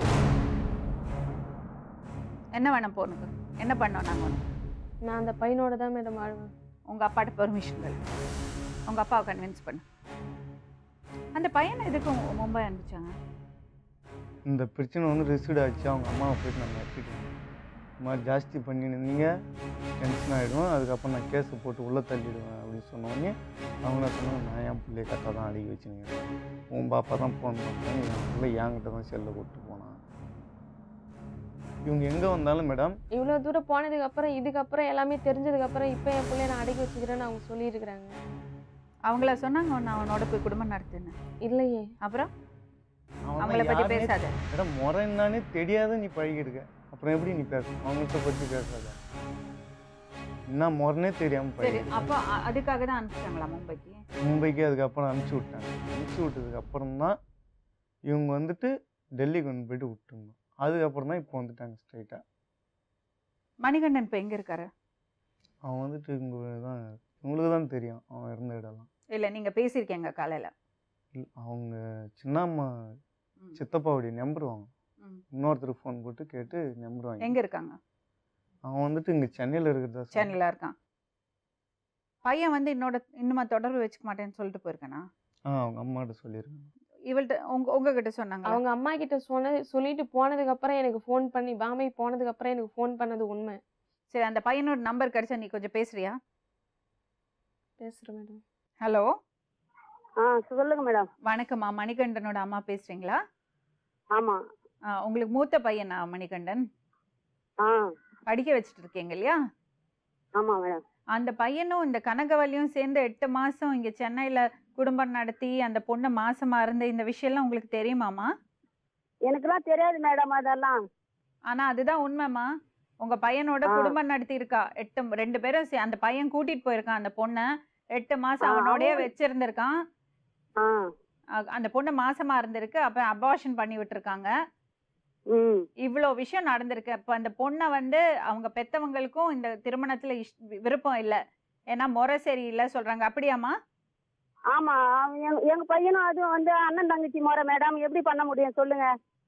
என்ன வேணும் பொண்ணுக்கு என்ன பண்ணோம் நாங்க உனக்கு நான் அந்த பையனோட தான் மேடம் வாழ்வேன் உங்க அப்பாட்ட பெர்மிஷன் கேளு உங்க அப்பாவை கன்வின்ஸ் பண்ணு அந்த பையனை எதுக்கு உங்க- மும்பை அனுப்பிச்சாங்க இந்த பிரச்சனை வந்து ரிசீட் ஆச்சு அவங்க அம்மாவை போயிட்டு நான் மாற்றிட்டேன் இந்த மாதிரி ஜாஸ்தி பண்ணியிருந்தீங்க டென்ஷன் ஆகிடும் அதுக்கப்புறம் நான் கேஸை போட்டு உள்ளே தள்ளிடுவேன் அப்படின்னு சொன்ன உடனே அவங்க என்ன சொன்னாங்க நான் என் பிள்ளைய கரெக்டாக தான் அடிக்க வச்சுருங்க உன் பாப்பா தான் ஃபோன் பண்ணேன் என் பிள்ளை என்கிட்ட தான் செல்லை கூப்பிட்டு போனான் இவங்க எங்கே வந்தாலும் மேடம் இவ்வளோ தூரம் போனதுக்கு அப்புறம் இதுக்கப்புறம் எல்லாமே தெரிஞ்சதுக்கு அப்புறம் இப்போ என் பிள்ளைய நான் அடக்கி வச்சுக்கிறேன்னு அவங்க சொல்லியிருக்கிறாங்க அவங்கள சொன்னாங்க நான் அவனோட போய் குடும்பம் நடத்துன்னு இல்லையே அப்புறம் அவன் அவங்கள பத்தி யாருனே- பேசாத மேடம் முறை என்னன்னே தெரியாத நீ பழகிடுக்க அப்புறம் எப்படி நீ பேச அவங்கள்ட்ட பற்றி பேசாத என்ன முறைனே தெரியாமல் சரி பழகிடுக்க அப்போ அ- அதுக்காக தான் அனுப்பிச்சாங்களா மும்பைக்கு மும்பைக்கு அதுக்கப்புறம் அனுப்பிச்சி விட்டாங்க அனுப்பிச்சி விட்டதுக்கு அப்புறம் தான் இவங்க வந்துட்டு டெல்லிக்கு கொண்டு போயிட்டு விட்டுருந்தோம் அதுக்கப்புறம் தான் இப்போ வந்துட்டாங்க ஸ்ட்ரைட்டாக மணிகண்டன் இப்போ எங்க இருக்காரு அவன் வந்துட்டு இவங்க தான் உங்களுக்கு தான் தெரியும் அவன் இருந்த இடம்லாம் இல்ல நீங்க பேசியிருக்கீங்க காலையில இல்ல, அவங்க சின்னம்மா ம். சித்தப்பாவுடைய நம்பர் வாங்க ம். இன்னொருத்தருக்கு ஃபோன் போட்டு கேட்டு நம்பர் வாங்கி எங்க இருக்காங்க அவன் வந்துட்டு இங்கே சென்னையில் இருக்கிறதா சொன்னான். சென்னையில இருக்கான் பையன் வந்து என்னோட இன்னுமா தொடர்பு வச்சுக்க மாட்டேன்னு சொல்லிட்டு போயிருக்கானா ஆ அவங்க அம்மாட்ட சொல்லியிருக்காங்க இவள்கிட்ட உங்க உங்ககிட்ட சொன்னாங்க அவங்க அம்மா கிட்ட சொன்ன சொல்லிட்டு போனதுக்கு அப்புறம் எனக்கு ஃபோன் பண்ணி பாம்பே போனதுக்கு அப்புறம் எனக்கு ஃபோன் பண்ணது உண்மை சரி அந்த பையனோட நம்பர் கிடைச்சா நீ கொஞ்சம் பேசுறியா பேசுறேன் மேடம் ஹலோ ஆ சொல்லுங்க மேடம் வணக்கம்மா மணிகண்டனோட அம்மா பேசுறீங்களா ஆமா ஆ, உங்களுக்கு மூத்த பையனா மணிகண்டன் ஆ படிக்க வச்சுட்டு இருக்கீங்க இல்லையா ஆமா மேடம் அந்த பையனும் இந்த கனகவல்லியும் சேர்ந்து எட்டு மாசம் இங்க சென்னையில குடும்பம் நடத்தி அந்த பொண்ணு மாசமா இருந்த இந்த விஷயம்லாம் உங்களுக்கு தெரியுமாமா எனக்குலாம் தெரியாது மேடம் அதெல்லாம் ஆனா அதுதான் உண்மைமா உங்க பையனோட ஆ. குடும்பம் நடத்தி இருக்கா எட்டு ரெண்டு பேரும் சே- அந்த பையன் கூட்டிட்டு போயிருக்கான் அந்த பொண்ணை எட்டு மாசம் ஆ, அவனோடயே அவன் வச்சிருந்திருக்கான் ஆ அ- அந்த பொண்ணு மாசமா இருந்திருக்கு அப்ப அபார்ஷன் பண்ணி விட்டுருக்காங்க ம் இவ்வளோ விஷயம் நடந்திருக்கு அப்ப அந்த பொண்ணை வந்து அவங்க பெத்தவங்களுக்கும் இந்த திருமணத்துல இஷ்- வி- விருப்பம் இல்லை ஏன்னா முறை சரியில்லை சொல்றாங்க அப்படியாம்மா ஆமா அவன் எங்க- எங்க பையனும் அதுவும் வந்து அண்ணன் தங்கச்சி முறை மேடம் எப்படி பண்ண முடியும் சொல்லுங்க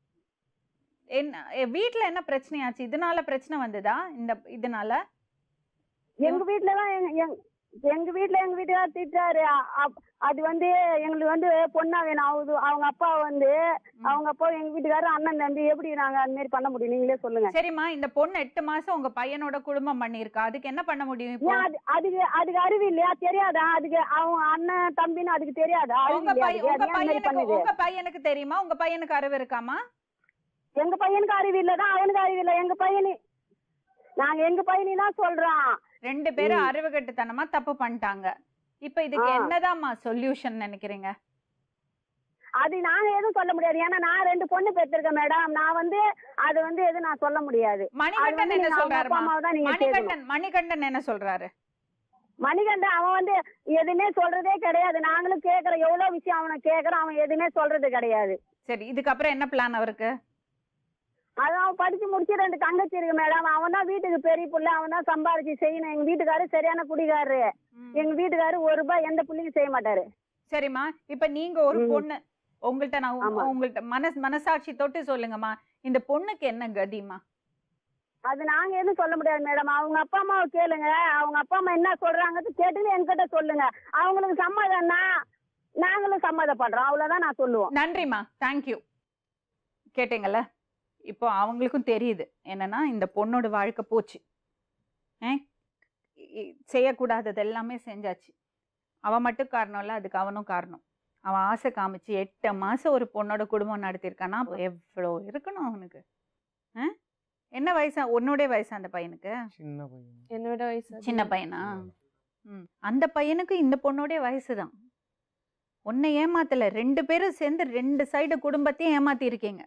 என்ன எ, வீட்ல என்ன பிரச்சனையாச்சு இதனால பிரச்சனை வந்ததா இந்த இதனால எங்க வீட்டுல தான் எங்க- எங்க- எங்க வீட்டுல எங்க வீட்டுக்காரர் திட்டாரு அ- அப்- அது வந்து எங்களுக்கு வந்து பொண்ணா வேணும் அவங்க அவங்க அப்பா வந்து அவங்க அப்பா எங்க வீட்டுக்காரர் அண்ணன் தம்பி எப்படி நாங்க அந்த மாதிரி பண்ண முடியும் நீங்களே சொல்லுங்க சரிம்மா இந்த பொண்ணு எட்டு மாசம் உங்க பையனோட குடும்பம் பண்ணியிருக்கா அதுக்கு என்ன பண்ண முடியும் இப்போ ஏன் அது அதுக்கு அதுக்கு அறிவு இல்லையா தெரியாதா அதுக்கு அவங்க அண்ணன் தம்பின்னு அதுக்கு தெரியாதா அறிவு உங்க இல்லையா பையன் அதுக்கு? உங்க அது ஏன் இந்த மாதிரி பையனுக்கு பண்ணுது உங்க பையனுக்கு தெரியுமா உங்க பையனுக்கு அறிவு இருக்காமா எங்க பையனுக்கு அறிவு இல்லதான் அவனுக்கு அறிவு இல்ல எங்க பையனு நாங்க எங்க பையனி தான் சொல்றோம் ரெண்டு பேரும் ம். அறிவு கட்டுத்தனமா தப்பு பண்ணிட்டாங்க இப்ப இதுக்கு ஆ. என்னதாம்மா சொல்யூஷன் நினைக்கிறீங்க அது நாங்க எதுவும் சொல்ல முடியாது ஏன்னா நான் ரெண்டு பொண்ணு பெற்றிருக்கேன் மேடம் நான் வந்து அது வந்து எதுவும் நான் சொல்ல முடியாது அது மணிகண்டன் வந்து என்ன நீங்க அவங்க அப்பா சொல்றாருமா அம்மாவை தான் நீங்க கேட்கணும் மணிகண்டன் மணிகண்டன் என்ன சொல்றாரு மணிகண்டன் அவன் வந்து எதுவுமே சொல்றதே கிடையாது நாங்களும் கேக்குறோம் எவ்வளவு விஷயம் அவனை கேக்குறோம் அவன் எதுவுமே சொல்றது கிடையாது சரி இதுக்கப்புறம் என்ன பிளான் அவருக்கு அது அவன் படிச்சு முடிச்சு ரெண்டு தங்கச்சி இருக்கு மேடம் அவன் தான் வீட்டுக்கு பெரிய புள்ள அவன் தான் சம்பாரிச்சு செய்யணும் எங்க வீட்டுக்காரு சரியான குடிகாரரு எங்க வீட்டுக்காரு ஒரு ரூபாய் எந்த புள்ளையும் செய்ய மாட்டாரு சரிம்மா இப்ப நீங்க ஒரு ம். பொண்ணு உங்கள்ட்ட நான் உங்க- ஆமா. உங்கள்ட்ட மனஸ் மனசாட்சி தொட்டு சொல்லுங்கம்மா இந்த பொண்ணுக்கு என்ன கதிமா அது நாங்க எதுவும் சொல்ல முடியாது மேடம் அவங்க அப்பா அம்மாவை கேளுங்க அவங்க அப்பா அம்மா என்ன சொல்றாங்கன்னு கேட்டுன்னு என்கிட்ட சொல்லுங்க அவங்களுக்கு சம்மதம்னா நாங்களும் சம்மதப்படுறோம் அவ்வளவுதான் நான் சொல்லுவோம் நன்றிம்மா தேங்க்யூ கேட்டீங்கல்ல இப்போ அவங்களுக்கும் தெரியுது என்னன்னா இந்த பொண்ணோட வாழ்க்கை போச்சு ஏ இ- செய்யக்கூடாதது எல்லாமே செஞ்சாச்சு அவன் மட்டும் காரணம் இல்லை அதுக்கு அவனும் காரணம் அவன் ஆசை காமிச்சு எட்டு மாசம் ஒரு பொண்ணோட குடும்பம் நடத்தியிருக்கானா அப்போ எவ்வளோ இருக்கணும் அவனுக்கு ஆ? என்ன வயசா உன்னோடைய வயசா அந்த பையனுக்கு சின்ன பையன் என்னோட வயசு சின்ன பையனா ம் அந்த பையனுக்கு இந்த பொண்ணோடைய வயசு தான் உன்னை ஏமாத்தல ரெண்டு பேரும் சேர்ந்து ரெண்டு சைடு குடும்பத்தையும் ஏமாத்தி இருக்கீங்க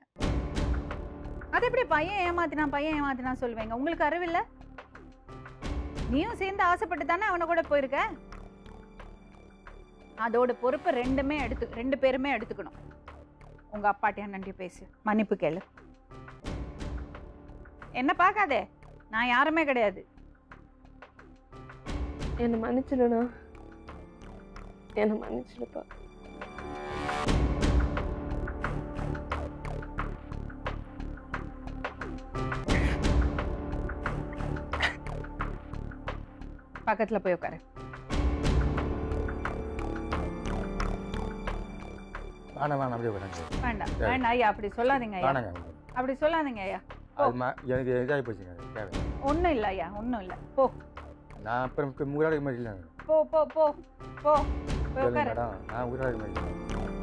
அது எப்படி பையன் ஏமாத்தினா பையன் ஏமாத்தினா சொல்லுவீங்க உங்களுக்கு அறிவில்ல நீயும் சேர்ந்து ஆசைப்பட்டு தானே அவனை கூட போயிருக்க அதோட பொறுப்பு ரெண்டுமே எடுத்து ரெண்டு பேருமே எடுத்துக்கணும் உங்க அப்பாட்டியா நன்றி பேசு மன்னிப்பு கேளு என்ன பார்க்காதே நான் யாருமே கிடையாது என்னை மன்னிச்சிடுண்ணா என்னை மன்னிச்சிடுப்பா பக்கத்துல போய் உட்காரு வேணாம் வேணாம் அப்படியே விடாங்க வேண்டாம் சரி. வேண்டாம் ஐயா அப்படி சொல்லாதீங்க ஐயா வேணாங்க அப்படி சொல்லாதீங்க ஐயா அது மா எனக்கு இதாகி போச்சுங்க அது தேவை ஒன்றும் இல்லை ஐயா ஒன்றும் இல்லை போ நான் அப்புறம் உயிரோட மாதிரி இல்லைங்க போ போ போ போ போய் சொல்லுங்க உட்காரு மேடம் நான் உயிரோட மாதிரி இல்லை.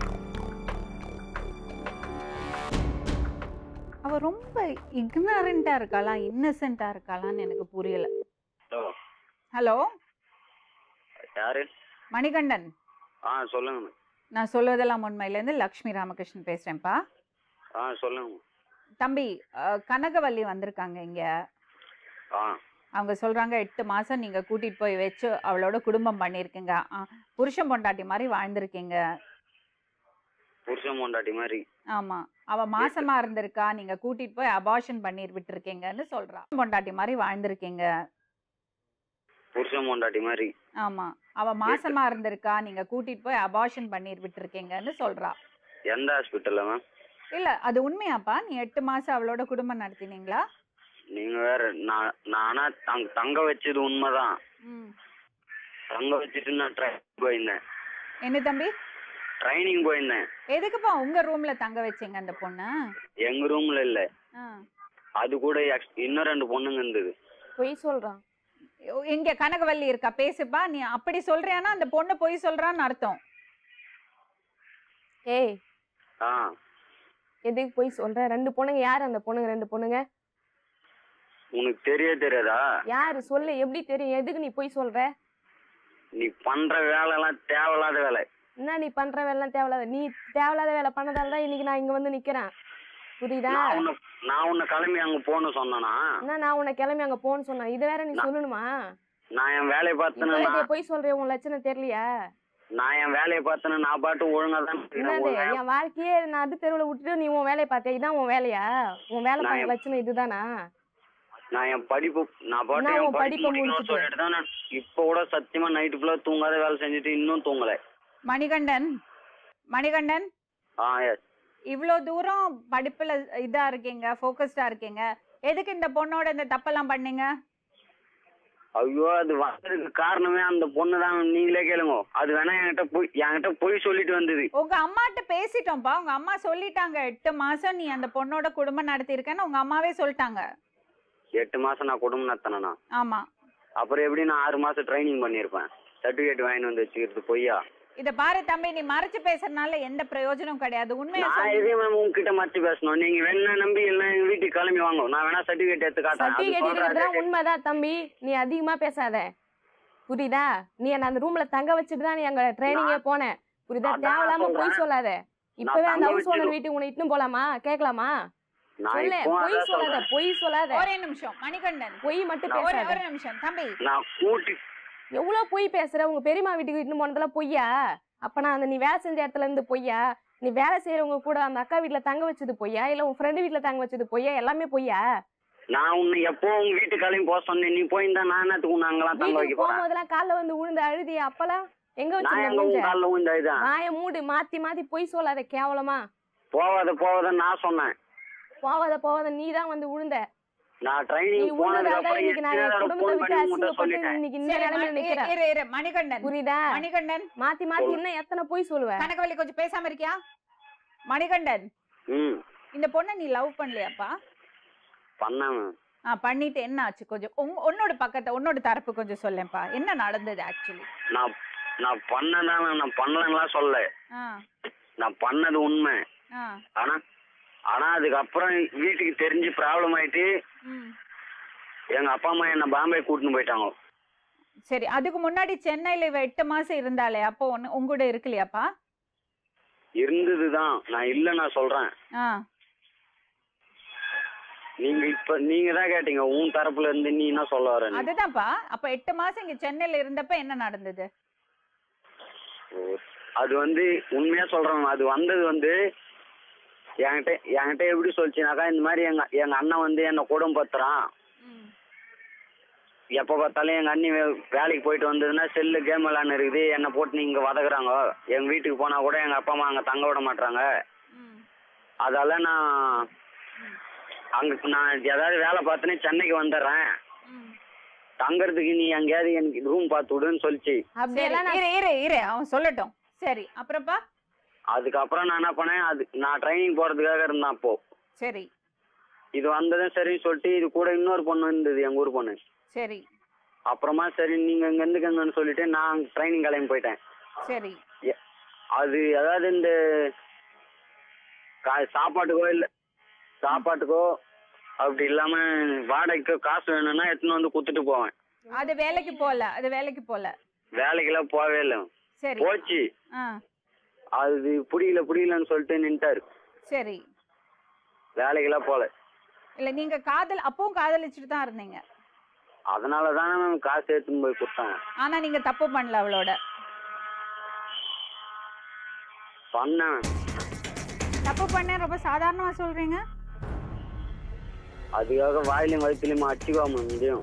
அவ ரொம்ப இக்னரண்டா இருக்காளா இன்னசென்ட்டா இருக்காளான்னு எனக்கு புரியல ஹலோ யாரு மணிகண்டன் ஆ சொல்லுங்க நான் சொல்வதெல்லாம் உண்மையிலேருந்து லக்ஷ்மி ராமகிருஷ்ணன் பேசுறேன்ப்பா ஆ சொல்லுங்க தம்பி அஹ், கனகவல்லி வந்திருக்காங்க இங்க ஆ அவங்க சொல்றாங்க எட்டு மாசம் நீங்க கூட்டிட்டு போய் வச்சு அவளோட குடும்பம் பண்ணிருக்கீங்க ஆ, புருஷன் பொண்டாட்டி மாதிரி வாழ்ந்திருக்கீங்க புருஷன் பொண்டாட்டி மாதிரி ஆமா அவ மாசமா இருந்திருக்கா நீங்க கூட்டிட்டு போய் அபார்ஷன் பண்ணி விட்டுருக்கீங்கன்னு சொல்றா பொண்டாட்டி மாதிரி வாழ்ந்திருக்கீங்க புருஷன் பொண்டாட்டி மாதிரி ஆமா அவ மாசமா இருந்திருக்கா நீங்க கூட்டிட்டு போய் அபார்ஷன் பண்ணி விட்டுருக்கீங்கன்னு சொல்றா எந்த ஹாஸ்பிட்டல்ல மேம் இல்ல அது உண்மையாப்பா நீ எட்டு மாசம் அவளோட குடும்பம் நடத்தினீங்களா நீங்க வேற நான் நானா தங் தங்க வச்சது உண்மைதான் ம். தங்க வச்சுட்டு நான் ட்ரைனிங் போயிருந்தேன் என்ன தம்பி ட்ரைனிங் போயிருந்தேன் எதுக்குப்பா உங்க ரூம்ல தங்க வச்சீங்க அந்த பொண்ணு எங்க ரூம்ல இல்ல ஆ. அது கூட ex- இன்னும் ரெண்டு பொண்ணுங்க இருந்தது பொய் சொல்றான் இங்க கனகவல்லி இருக்கா பேசுப்பா நீ அப்படி சொல்றியானா அந்த பொண்ணு பொய் சொல்றான்னு அர்த்தம் ஏய் ஆ எதுக்கு பொய் சொல்ற ரெண்டு பொண்ணுங்க யார் அந்த பொண்ணுங்க ரெண்டு பொண்ணுங்க உனக்கு தெரிய தெரியாதா யாரு சொல்லு எப்படி தெரியும் எதுக்கு நீ பொய் சொல்ற நீ பண்ற வேலை எல்லாம் தேவையில்லாத வேலை என்ன நீ பண்ற வேலை தேவையில்லாத நீ தேவையில்லாத வேலை பண்ணதால தான் இன்னைக்கு நான் இங்க வந்து நிக்கிறேன் புரியுதா நான் உன்னை நான் உன்னை கிளம்பி அங்க போகணும் சொன்னனா என்ன நான் உன்னை கிளம்பி அங்க போன்னு சொன்னேன் இது வேற நீ நான் சொல்லணுமா நான் என் வேலையை இப்போ பார்த்தேன்னா இது பொய் சொல்ற உன் லட்சணம் தெரியலையா நான் என் வேலையை பார்த்தேன்னா நான் பாட்டு ஒழுங்கா தான் என்னது என் வாழ்க்கையே நான் அது தெருவுல விட்டுட்டு நீ உன் வேலையை பார்த்தியா இதான் உன் வேலையா உன் வேலை நான் பார்க்க என் லட்சணம் இதுதானா நான் என் படிப்பு நான் பாட்டு நான் என் உன் படிப்பு படிப்பை முடிக்கணும்னு முடிச்சிட்டு. சொல்லிட்டு தான் நான் இப்போ கூட சத்தியமா நைட்டு ஃபுல்லா தூங்காத வேலை செஞ்சுட்டு இன்னும் தூங்கல மணிகண்டன் மணிகண்டன் ஆ எஸ் இவ்வளோ தூரம் படிப்புல இதா இருக்கீங்க ஃபோக்கஸ்டா இருக்கீங்க எதுக்கு இந்த பொண்ணோட இந்த தப்பெல்லாம் பண்ணீங்க ஐயோ அது வந்ததுக்கு காரணமே அந்த பொண்ணு தான் நீங்களே கேளுங்க அது வேணா என்கிட்ட போய் என்கிட்ட போய் சொல்லிட்டு வந்தது உங்க அம்மாட்ட பேசிட்டோம்ப்பா உங்க அம்மா சொல்லிட்டாங்க எட்டு மாசம் நீ அந்த பொண்ணோட குடும்பம் நடத்தியிருக்கேன்னு உங்க அம்மாவே சொல்லிட்டாங்க எட்டு மாசம் நான் குடும்பம் நடத்தினா ஆமா அப்புறம் எப்படி நான் ஆறு மாசம் ட்ரைனிங் பண்ணியிருப்பேன் சர்டிஃபிகேட் வாங்கிட்டு வந்து வச்சுக்கிறது பொய்யா இத பாரு தம்பி நீ மறைச்சு பேசுறதுனால எந்த பிரயோஜனம் கிடையாது உண்மையை நான் சொல்லு இதே மேம் உங்ககிட்ட மறைச்சு பேசணும் நீங்க வேணா நம்பி இல்லை எங்க வீட்டுக்கு கிளம்பி வாங்க நான் வேணா சர்டிஃபிகேட் எடுத்து காட்டுறேன் அது சர்டிஃபிகேட் சொல்ற இருக்கிறதுலாம் date- உண்மைதான் தம்பி நீ அதிகமா பேசாத புரியுதா நீ என்ன அந்த ரூம்ல தங்க வச்சுட்டு தான் நீ அங்க ட்ரைனிங்கே போன புரியுதா அதான் தேவையில்லாம சொல்றேன். பொய் சொல்லாத இப்பவே அந்த தங்க ஹவுஸ் ஓனர் வச்சிரு- வீட்டுக்கு உன்னை இட்டுன்னு போலாமா கேட்கலாமா நான் சொல்லு இப்போ பொய் அதான் சொல்லாத சொல்றேன். பொய் சொல்லாத ஒரே நிமிஷம் மணிகண்டன் பொய் மட்டும் ஒரு பேசாத ஒரு நிமிஷம் தம்பி நான் கூட்டி எவ்வளவு பொய் பேசுற உங்க பெரியம்மா வீட்டுக்கு இட்டுன்னு போனதெல்லாம் பொய்யா அப்ப நான் அந்த நீ வேலை செஞ்ச இடத்துல இருந்து பொய்யா நீ வேலை செய்யறவங்க கூட அந்த அக்கா வீட்ல தங்க வச்சது பொய்யா இல்ல உன் ஃப்ரெண்டு வீட்ல தங்க வச்சது பொய்யா எல்லாமே பொய்யா நான் உன்னை எப்போ உங்க வீட்டுக்கு கிளம்பி போக சொன்னேன் நீ போயிருந்தா நான் என்னத்துக்கு உன்னை அங்கெல்லாம் தங்க வைக்க வீட்டுக்கு போறேன் போகும்போதெல்லாம் காலைல வந்து உழுந்து அழுதியா அப்பெல்லாம் எங்க நான் வச்சிருந்த எங்க உங்க மூஞ்ச காலில் உந்த இதுதான் வாய மூடு மாத்தி மாத்தி பொய் சொல்லாத கேவலமா போவாத போவாத நான் சொன்னேன் போவாத போவாத நீ தான் வந்து உழுந்த நான் நீ ட்ரைனிங் போனதுக்கு உழுந்ததால அப்புறம் இன்னைக்கு நான் என் எத்தனை குடும்பத்தை ஃபோன் விட்டு பண்ணி உங்கள்கிட்ட அசிங்கப்பட்டு சொல்லிட்டேன் இன்னைக்கு இந்த சரி, நிலைமையில ம- நிக்கிறேன் இரு இரு மணிகண்டன் புரியுதா மணிகண்டன் மாத்தி மாத்தி சொல்லு. இன்னும் எத்தனை பொய் சொல்லுவ கனகவல்லி கொஞ்சம் பேசாம இருக்கியா மணிகண்டன் ம் இந்த பொண்ணை நீ லவ் பண்ணலையாப்பா பண்ணேன் ஆ பண்ணிட்டு என்ன ஆச்சு கொஞ்சம் உன்- உன்னோட பக்கத்தை உன்னோட தரப்பு கொஞ்சம் சொல்லேன்ப்பா என்ன நடந்தது ஆக்சுவலி நான் நான் பண்ணதான் நான் பண்ணலன்னுலாம் சொல்ல ஆ நான் பண்ணது உண்மை ஆ ஆனா ஆனா அதுக்கப்புறம் வீட்டுக்கு தெரிஞ்சு ப்ராப்ளம் ஆயிட்டு ம் எங்க அப்பா அம்மா என்ன பாம்பே கூட்டின்னு போயிட்டாங்க சரி அதுக்கு முன்னாடி சென்னையில இவ எட்டு மாசம் இருந்தாலே அப்போ ஒன்னு உங்கூட இருக்கலையாப்பா இருந்ததுதான் நான் இல்ல நான் சொல்றேன் ஆ நீங்க இப்ப நீங்க தான் கேட்டீங்க உன் தரப்புல இருந்து நீ என்ன சொல்ல வர நீ? அதுதான்ப்பா அப்ப எட்டு மாசம் இங்க சென்னையில இருந்தப்ப என்ன நடந்தது ஓ அது வந்து உண்மையா சொல்றேன் அது வந்தது வந்து என்கிட்ட என்கிட்ட எப்படி சொல்லிச்சுனாக்கா இந்த மாதிரி எங்க எங்க அண்ணன் வந்து என்னை குடும்பத்துறான் எப்போ பார்த்தாலும் எங்க அண்ணி வே- வேலைக்கு போயிட்டு வந்ததுன்னா செல்லு கேம் விளாண்டு இருக்குது என்னை போட்டு நீங்க வதக்குறாங்க எங்க வீட்டுக்கு போனா கூட எங்க அப்பா அம்மா அங்க தங்க விட மாட்டாங்க அதால நான் அங்க நான் ஏதாவது வேலை பார்த்துன்னு சென்னைக்கு வந்துடுறேன் தங்கறதுக்கு நீ எங்கேயாவது எனக்கு ரூம் பார்த்து விடுன்னு சொல்லிச்சு சரி, அப்படியெல்லாம் நான் இரு இரு இரு அவன் சொல்லட்டும் சரி அப்புறப்பா அதுக்கப்புறம் நான் என்ன பண்ணேன் அது நான் ட்ரைனிங் போறதுக்காக இருந்தேன் அப்போ சரி இது வந்ததும் சரின்னு சொல்லிட்டு இது கூட இன்னொரு பொண்ணு இருந்தது எங்க ஊர் பொண்ணு சரி அப்புறமா சரி நீங்க இங்க இருந்துக்கங்கன்னு சொல்லிட்டு நான் ட்ரைனிங் கிளம்பி போயிட்டேன் சரி எ- அது அதாவது இந்த கா- சாப்பாட்டுக்கோ இல்ல சாப்பாட்டுக்கோ அப்படி இல்லாம வாடகைக்கோ காசு வேணும்னா எடுத்துன்னு வந்து குத்துட்டு போவேன் அது வேலைக்கு போல அது வேலைக்கு போல வேலைக்கெல்லாம் போகவே இல்லை சரி போச்சு ஆ அது புரியல புரியலன்னு சொல்லிட்டு நின்ட்டாரு சரி வேலைக்கெல்லாம் போல இல்ல நீங்க காதல் அப்பவும் காதலிச்சுட்டு தான் இருந்தீங்க அதனால தானே நான் காசு எடுத்துன்னு போய் கொடுத்தாங்க ஆனா நீங்க தப்பு பண்ணல அவளோட பண்ணேன் தப்பு பண்ண ரொம்ப சாதாரணமா சொல்றீங்க அதுக்காக வாயிலையும் வயிற்றுலையும் அடிச்சுக்காம முடியும்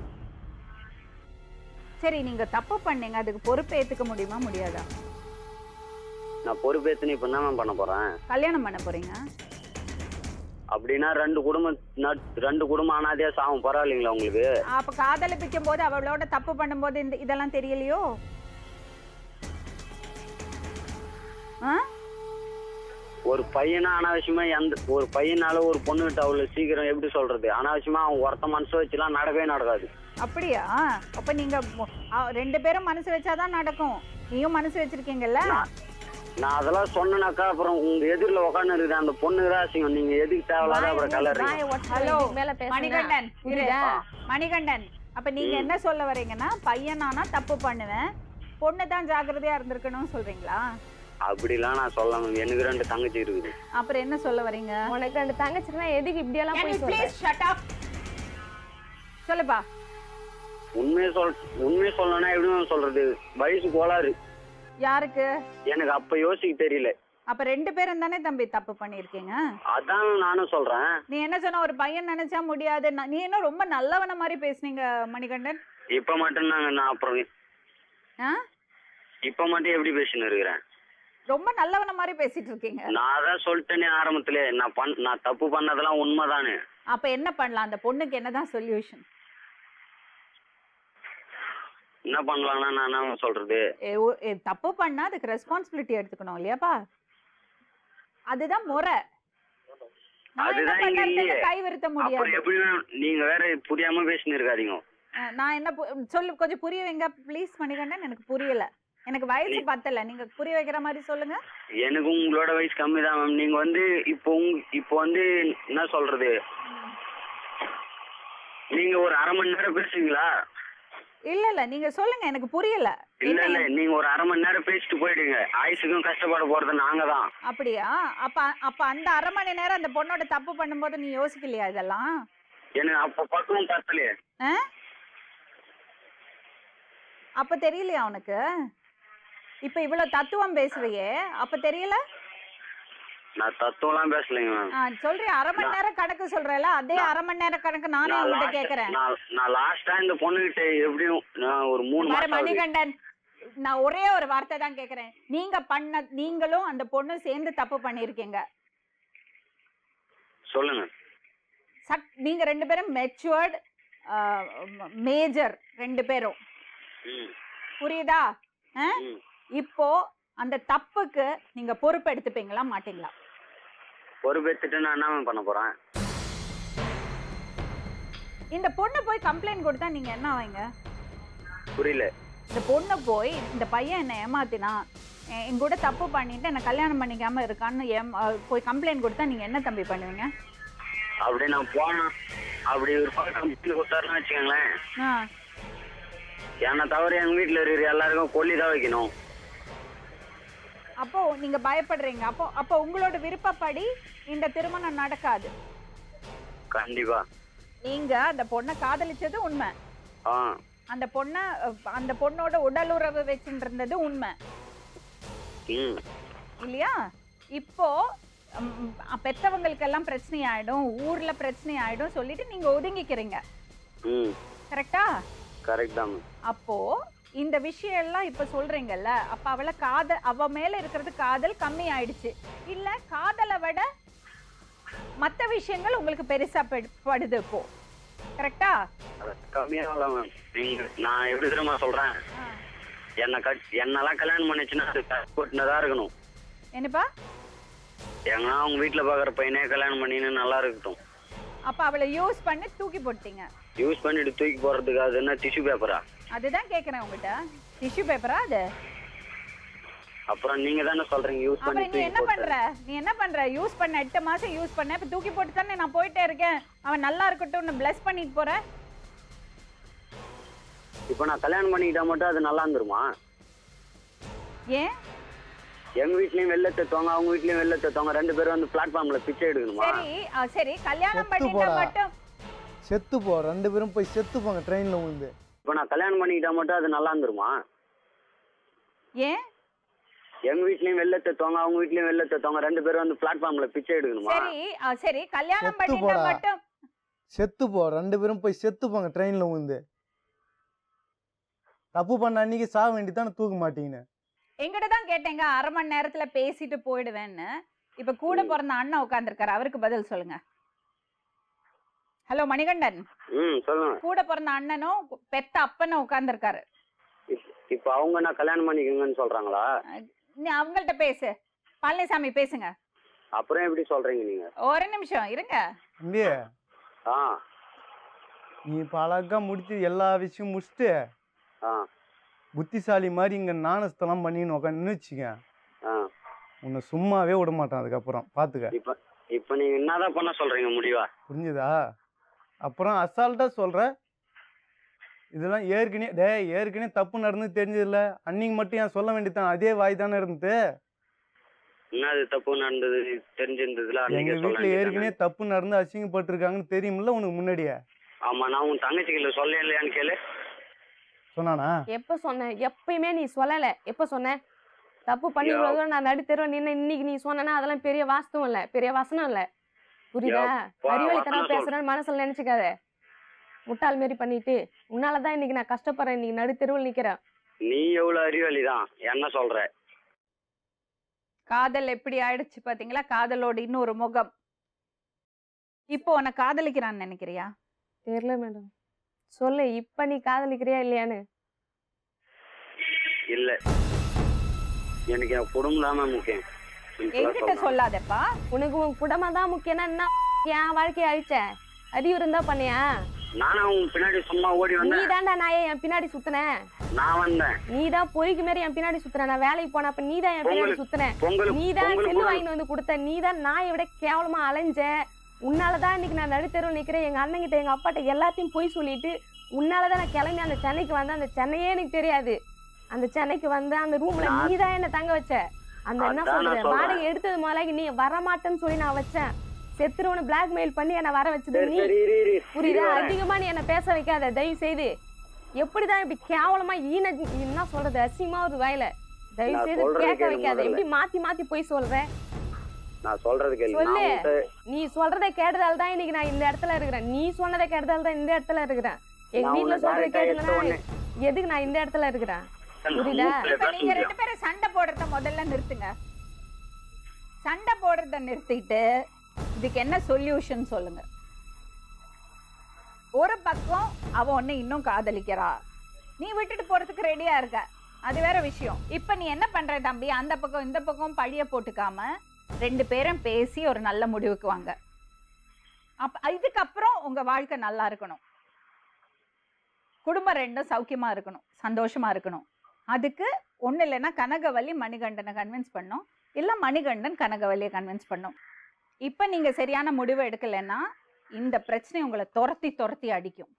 சரி நீங்க தப்பு பண்ணீங்க அதுக்கு பொறுப்பு ஏத்துக்க முடியுமா முடியாதா நான் பொறுப்பேற்றுன்னு இப்போ என்ன பண்ண போறேன் கல்யாணம் பண்ண போறீங்க அப்படின்னா ரெண்டு குடும்பம் நட்- ரெண்டு குடும்பம் அனாதையா சாகும் பரவாயில்லைங்களா உங்களுக்கு அப்ப காதலிப்பிக்கும் போது அவளோட தப்பு பண்ணும்போது இந்த இதெல்லாம் தெரியலையோ ஆ ஒரு பையனா அனாவசியமா எந்த ஒரு பையனால ஒரு பொண்ணுகிட்ட அவ்வளவு சீக்கிரம் எப்படி சொல்றது அனாவசியமா அவன் ஒருத்த மனசு வச்சுலாம் நடக்கவே நடக்காது அப்படியா அப்ப நீங்க மொ- ஆ, ரெண்டு பேரும் மனசு வச்சாதான் நடக்கும் நீயும் மனசு வச்சிருக்கீங்கல்ல நான் நான் அதெல்லாம் சொன்னேனாக்கா அப்புறம் உங்க எதிரில் உட்காந்து இருக்குது அந்த பொண்ணுக்கு தான் அசிங்கம் நீங்க எதுக்கு தேவையில்லாத அப்புறம் கலர்றீங்க ஹலோ மேல பேசுங்க மணிகண்டன் இரு. புரியுதா? மணிகண்டன் அப்ப நீங்க என்ன சொல்ல வரீங்கன்னா பையனானா தப்பு பண்ணுவேன் பொண்ணு தான் ஜாக்கிரதையா இருந்திருக்கணும்னு சொல்றீங்களா அப்படிலாம் நான் சொல்ல எனக்கு ரெண்டு தங்கச்சி இருக்குது அப்புறம் என்ன சொல்ல வரீங்க உனக்கு ரெண்டு தங்கச்சினா எதுக்கு இப்படியெல்லாம் போய் சொல்ற ப்ளீஸ் ஷட் அப் சொல்லுப்பா உண்மையை சொல் உண்மையை சொல்லணும்னா எப்படி சொல்றது வயசு கோளாறு யாருக்கு எனக்கு அப்ப யோசிக்க தெரியல அப்ப ரெண்டு பேரும் தானே தம்பி தப்பு பண்ணிருக்கீங்க அதான் நானும் சொல்றேன் நீ என்ன சொன்ன ஒரு பையன் நினைச்சா முடியாது நான்- நீ என்ன ரொம்ப நல்லவன மாதிரி பேசுனீங்க மணிகண்டன் இப்ப மட்டும் நாங்க நான் அப்புறம் ஆ இப்ப மட்டும் எப்படி பேசின்னு இருக்கிறேன் ரொம்ப நல்லவன மாதிரி பேசிட்டு இருக்கீங்க நான் அதான் சொல்லிட்டேனே ஆரம்பத்திலே நான் பண் நான் தப்பு பண்ணதெல்லாம் உண்மைதானே அப்ப என்ன பண்ணலாம் அந்த பொண்ணுக்கு என்னதான் சொல்யூஷன் என்ன பண்ணலாம்னா நான் என்ன சொல்றது தப்பு பண்ணா அதுக்கு ரெஸ்பான்சிபிலிட்டி எடுத்துக்கணும் இல்லையாப்பா அதுதான் முறை நான் என்ன அதுதான் இங்க பண்ணறதுக்கு இல்லையே. கை வருத்த அப்புறம் முடியாது எப்படி நீங்க வேற புரியாம பேசின்னு இருக்காதீங்க அஹ் நான் என்ன பு- சொல்லு கொஞ்சம் புரிய வைங்க ப்ளீஸ் மணிகண்டன் எனக்கு புரியல எனக்கு வயசு பத்தல நீங்க புரிய வைக்கிற மாதிரி சொல்லுங்க எனக்கு உங்களோட வயசு கம்மி தான் மேம் நீங்க வந்து இப்போ உங்க இப்போ வந்து என்ன சொல்றது நீங்க ஒரு அரை மணி நேரம் பேசுவீங்களா இல்ல இல்ல நீங்க சொல்லுங்க எனக்கு புரியல இல்ல என்ன இல்ல நீங்க ஒரு அரை மணி நேரம் பேசிட்டு போயிடுங்க ஆயுசுக்கும் கஷ்டப்பட போறது நாங்க தான் அப்படியா அப்ப அப்ப அந்த அரை மணி நேரம் அந்த பொண்ணோட தப்பு பண்ணும்போது நீ யோசிக்கலையா இதெல்லாம் எனக்கு அப்ப பக்குவம் பத்தலையே ஆ? அப்ப தெரியலையா உனக்கு இப்ப இவ்வளவு தத்துவம் பேசுறியே அப்ப தெரியல நான் தத்துவம்லாம் பேசலைங்க மேம் ஆ, சொல்றியா அரை மணி நேரம் கணக்கு சொல்றல அதே அரை மணி நேரம் கணக்கு நானே நான் உங்ககிட்ட last- கேக்குறேன் நான் நான் லாஸ்டா இந்த பொண்ணுகிட்ட எப்படியும் நான் ஒரு மூணு பாரு மாசம் ஆகுது. மணிகண்டன் நான் ஒரே ஒரு வார்த்தை தான் கேக்குறேன் நீங்க பண்ண நீங்களும் அந்த பொண்ணும் சேர்ந்து தப்பு பண்ணிருக்கீங்க சொல்லுங்க சட் நீங்க ரெண்டு பேரும் மெச்சுவர்ட் மேஜர் ரெண்டு பேரும் ம், புரியுதா ஆ? ம். இப்போ அந்த தப்புக்கு நீங்க பொறுப்பு எடுத்துப்பீங்களா மாட்டீங்களா பொறுப்பேத்துட்டு நான் என்ன மேம் பண்ண போறேன் இந்த பொண்ணு போய் கம்ப்ளைண்ட் கொடுத்தா நீங்க என்ன ஆவீங்க புரியல இந்த பொண்ணு போய் இந்த பையன் என்னை ஏமாத்தினா எ- என் கூட தப்பு பண்ணிட்டு என்னை கல்யாணம் பண்ணிக்காம இருக்கான்னு ஏம் அஹ் போய் கம்ப்ளைண்ட் கொடுத்தா நீங்க என்ன தம்பி பண்ணுவீங்க அப்படி நான் போனேன் அப்படி ஒரு பக்கம் வீட்டுல கொடுத்தாருன்னு வச்சுக்கோங்களேன் ஆ என்னை தவிர எங்க வீட்டுல இருக்கிற எல்லாருக்கும் கொல்லி தான் வைக்கணும் அப்போ நீங்க பயப்படுறீங்க அப்போ அப்போ உங்களோட விருப்பப்படி இந்த திருமணம் நடக்காது கண்டிப்பா நீங்க அந்த பொண்ணை காதலிச்சது உண்மை ஆ அந்த பொண்ணை அஹ், அந்த பொண்ணோட உடலுறவு வச்சுட்டு இருந்தது உண்மை ம் இல்லையா இப்போ ம், பெத்தவங்களுக்கெல்லாம் பிரச்சனை ஆயிடும் ஊர்ல பிரச்சனை ஆயிடும் சொல்லிட்டு நீங்க ஒதுங்கிக்கிறீங்க ம் கரெக்டா கரெக்ட் தான் மேம் அப்போ இந்த விஷயம் எல்லாம் இப்ப சொல்றீங்கல்ல அப்ப அவளை காதல் அவ மேல இருக்கிறது காதல் கம்மி ஆயிடுச்சு இல்ல காதலை விட மத்த விஷயங்கள் உங்களுக்கு பெருசா படு- படுது இப்போ கரெக்டா கம்மியாகல மேம் நீங்க நான் எப்படி தெரியுமா சொல்றேன் என்னை கட் என்னெல்லாம் கல்யாணம் பண்ணிச்சுன்னா அது கட்டுனதா இருக்கணும் என்னப்பா எங்கன்னா அவங்க வீட்டுல பாக்குற பையனே கல்யாணம் பண்ணின்னு நல்லா இருக்கட்டும் அப்ப அவளை யூஸ் பண்ணி தூக்கி போட்டீங்க யூஸ் பண்ணிட்டு தூக்கி போறதுக்கு அது என்ன டிஷ்யூ பேப்பரா அதுதான் கேக்குறேன் உங்ககிட்ட டிஷ்யூ பேப்பரா அது அப்புறம் நீங்க தானே சொல்றீங்க யூஸ் பண்ணி அப்புறம் நீ தூக்கி என்ன போட்டு பண்ற நீ என்ன பண்ற யூஸ் பண்ண எட்டு மாசம் யூஸ் பண்ண இப்ப தூக்கி போட்டு தானே நான் போயிட்டே இருக்கேன் அவன் நல்லா இருக்கட்டும்னு பிளஸ் பண்ணிட்டு போற இப்போ நான் கல்யாணம் பண்ணிக்கிட்டா மட்டும் அது நல்லா இருந்துருமா ஏன் எங்க வீட்லயும் வெளில தத்துவாங்க அவங்க வீட்லயும் வெளில தத்துவாங்க ரெண்டு பேரும் வந்து பிளாட்ஃபார்ம்ல பிச்சை எடுக்கணுமா சரி ஆ, சரி கல்யாணம் செத்து பண்ணிட்டா போடா. மட்டும் செத்து போ ரெண்டு பேரும் போய் செத்து போங்க ட்ரெயினில் விழுந்து இப்போ நான் கல்யாணம் பண்ணிக்கிட்டா மட்டும் அது நல்லா இருந்துருமா ஏன் எங்க வீட்லயும் வெளில தத்துவாங்க அவங்க வீட்லயும் வெளில தத்துவாங்க ரெண்டு பேரும் வந்து பிளாட்ஃபார்ம்ல பிச்சை எடுக்கணுமா சரி ஆ, சரி கல்யாணம் செத்து பண்ணிட்டா போடா. மட்டும் செத்து போ ரெண்டு பேரும் போய் செத்து போங்க ட்ரெயினில் விழுந்து தப்பு பண்ண அன்னைக்கு சாக வேண்டியதானே தூக்க மாட்டீங்கன்னு எங்கிட்ட தான் கேட்டேங்க அரை மணி நேரத்துல பேசிட்டு போயிடுவேன்னு இப்ப கூட பிறந்த அண்ணன் உட்கார்ந்திருக்காரு அவருக்கு பதில் சொல்லுங்க ஹலோ மணிகண்டன் ம் சொல்லுங்க கூட பிறந்த அண்ணனும் பெத்த அப்பனும் உட்கார்ந்திருக்காரு இப்- இப்போ அவங்க நான் கல்யாணம் பண்ணிக்கோங்கன்னு சொல்றாங்களா நீ அவங்கள்ட்ட பேசு பழனிசாமி பேசுங்க அப்புறம் எப்படி சொல்றீங்க நீங்க ஒரு நிமிஷம் இருங்க இல்லையே ஆ நீ இப்போ அழகா முடிச்சு எல்லா விஷயம் முடிச்சுட்டு ஆ புத்திசாலி மாதிரி இங்கே நாணஸ்தெல்லாம் பண்ணின்னு உட்காந்து வச்சுக்க ஆ உன்னை சும்மாவே விட மாட்டான் அதுக்கப்புறம் பார்த்துக்க இப்போ இப்போ நீங்க என்னதான் பண்ண சொல்றீங்க முடிவா புரிஞ்சுதா அப்புறம் அசால்ட்டாக சொல்கிற இதெல்லாம் ஏற்கனவே டேய் ஏற்கனவே தப்பு நடந்து தெரிஞ்சதில்ல அன்னைக்கு மட்டும் ஏன் சொல்ல வேண்டியதான் அதே வாய் தானே இருந்தது என்னது தப்பு நடந்தது தெரிஞ்சிருந்ததுல எங்க அன்னைக்கே சொல்ல வீட்டில் ஏற்கனவே வேண்டியதுதானே? தப்பு நடந்து அசிங்கப்பட்டிருக்காங்கன்னு தெரியுமில்ல உனக்கு முன்னாடியே ஆமா நான் உன் தங்கச்சிகளை சொல்ல இல்லையான்னு கேளு சொன்னானா எப்போ சொன்னேன் எப்பயுமே நீ சொல்லலை எப்போ சொன்ன தப்பு பண்ணி யா. இவ்வளவு தூரம் நான் நடுத்தருவ நின்று இன்னைக்கு நீ சொன்னனா அதெல்லாம் பெரிய வாஸ்தவம் இல்லை பெரிய வசனம் இல்லை புரியுதா யா, அறிவாளித்தனம் வசனம் சொல். பேசுறேன்னு மனசுல நினைச்சுக்காத முட்டாள் மாரி பண்ணிட்டு உன்னாலதான் இன்னைக்கு நான் கஷ்டப்படுறேன் இன்னைக்கு நடுத்தெருவில் நிக்கிறேன் நீ எவ்வளவு அறிவாளி தான் என்ன சொல்ற காதல் எப்படி ஆயிடுச்சு பாத்தீங்களா காதலோட இன்னொரு முகம் இப்போ உன்னை காதலிக்கிறான்னு நினைக்கிறியா தெரியல மேடம் சொல்லு இப்ப நீ காதலிக்கிறியா இல்லையான்னு இல்ல எனக்கு என் குடும்பம் தான் முக்கியம் Simple ஆ என்கிட்ட சொல்றேன். சொல்லாதப்பா உனக்கு உன் குடும்பம் தான் முக்கியம்னா என்ன என் வாழ்க்கைய அழிச்ச அறிவு இருந்தா பண்ணியா நானும் அவங்க பின்னாடி சும்மா ஓடி நீ வந்தேன் தான்டா நாயே என் பின்னாடி சுத்துனேன் நான் வந்தேன் நீ தான் பொறிக்கு மாரி என் பின்னாடி சுத்துன நான் வேலைக்கு போனப்ப நீ தான் என் பின்னாடி பொங்கலுக்கு- சுத்துன பொங்கலுக்கு- நீ தான் பொங்கலுக்கு செல்லு கூட- வாங்கிட்டு வந்து கொடுத்த நீ தான் நாயை விட கேவலமா அலைஞ்ச உன்னாலதான் இன்னைக்கு நான் நடுத்தெருவில் நிக்கிறேன் எங்க அண்ணன் கிட்ட எங்க அப்பாட்ட எல்லாத்தையும் போய் சொல்லிட்டு உன்னாலதான் நான் கிளம்பி அந்த சென்னைக்கு வந்தேன் அந்த சென்னையே எனக்கு தெரியாது அந்த சென்னைக்கு வந்து அந்த ரூம்ல நான்- நீ தான் என்ன தங்க வச்ச அந்த என்ன அதான் நான் சொல்றது சொல்றேன். வாடகை எடுத்தது முதல்ல நீ வரமாட்டேன்னு சொல்லி நான் வச்சேன் செத்துருவனு பிளாக்மெயில் பண்ணி என்ன வர வச்சது சரி நீ சரி இரு இரு புரியுதா இரு வரேன். அதிகமா நீ என்ன பேச வைக்காத தயவு செய்து எப்படிதான் இப்படி கேவலமா ஈன என்ன சொல்றது அசிங்கமா ஒரு வாயில தயவு நான் செய்து சொல்றது கேட்க கேளு வைக்காத முதல்ல. எப்படி மாத்தி மாத்தி போய் சொல்ற நான் சொல்றது கேள்வி சொல்லு. நான் உன்கிட்ட- நீ சொல்றதை கேட்டதால தான் இன்னைக்கு நான் இந்த இடத்துல இருக்கிறேன் நீ சொன்னதை கேட்டதால தான் இந்த இடத்துல இருக்கிறேன் எங்க நான் வீட்ல உன்னை சொல்றதை direct ஆ எடுத்த கேட்டதுன்னா உடனே- எதுக்கு நான் இந்த இடத்துல இருக்கிறேன் நான் புரியுதா? மூக்குல இப்ப பேச நீங்க முடியும். ரெண்டு பேரும் சண்டை போடுறத முதல்ல நிறுத்துங்க சண்டை போடுறத நிறுத்திட்டு இதுக்கு என்ன சொல்யூஷன் சொல்லுங்க ஒரு பக்கம் அவ உன்னை இன்னும் காதலிக்கிறா நீ விட்டுட்டு போறதுக்கு ரெடியா இருக்க அது வேற விஷயம் இப்ப நீ என்ன பண்ற தம்பி அந்த பக்கம் இந்த பக்கம் பழிய போட்டுக்காம ரெண்டு பேரும் பேசி ஒரு நல்ல முடிவுக்கு வாங்க அப்ப இதுக்கப்புறம் உங்க வாழ்க்கை நல்லா இருக்கணும் குடும்பம் ரெண்டும் சௌக்கியமா இருக்கணும் சந்தோஷமா இருக்கணும் அதுக்கு ஒண்ணு இல்லைன்னா கனகவல்லி மணிகண்டனை கன்வின்ஸ் பண்ணும் இல்ல மணிகண்டன் கனகவல்லியை கன்வின்ஸ் பண்ணும் இப்ப நீங்க சரியான முடிவு எடுக்கலைன்னா இந்த பிரச்சனை உங்களை துரத்தி துரத்தி அடிக்கும்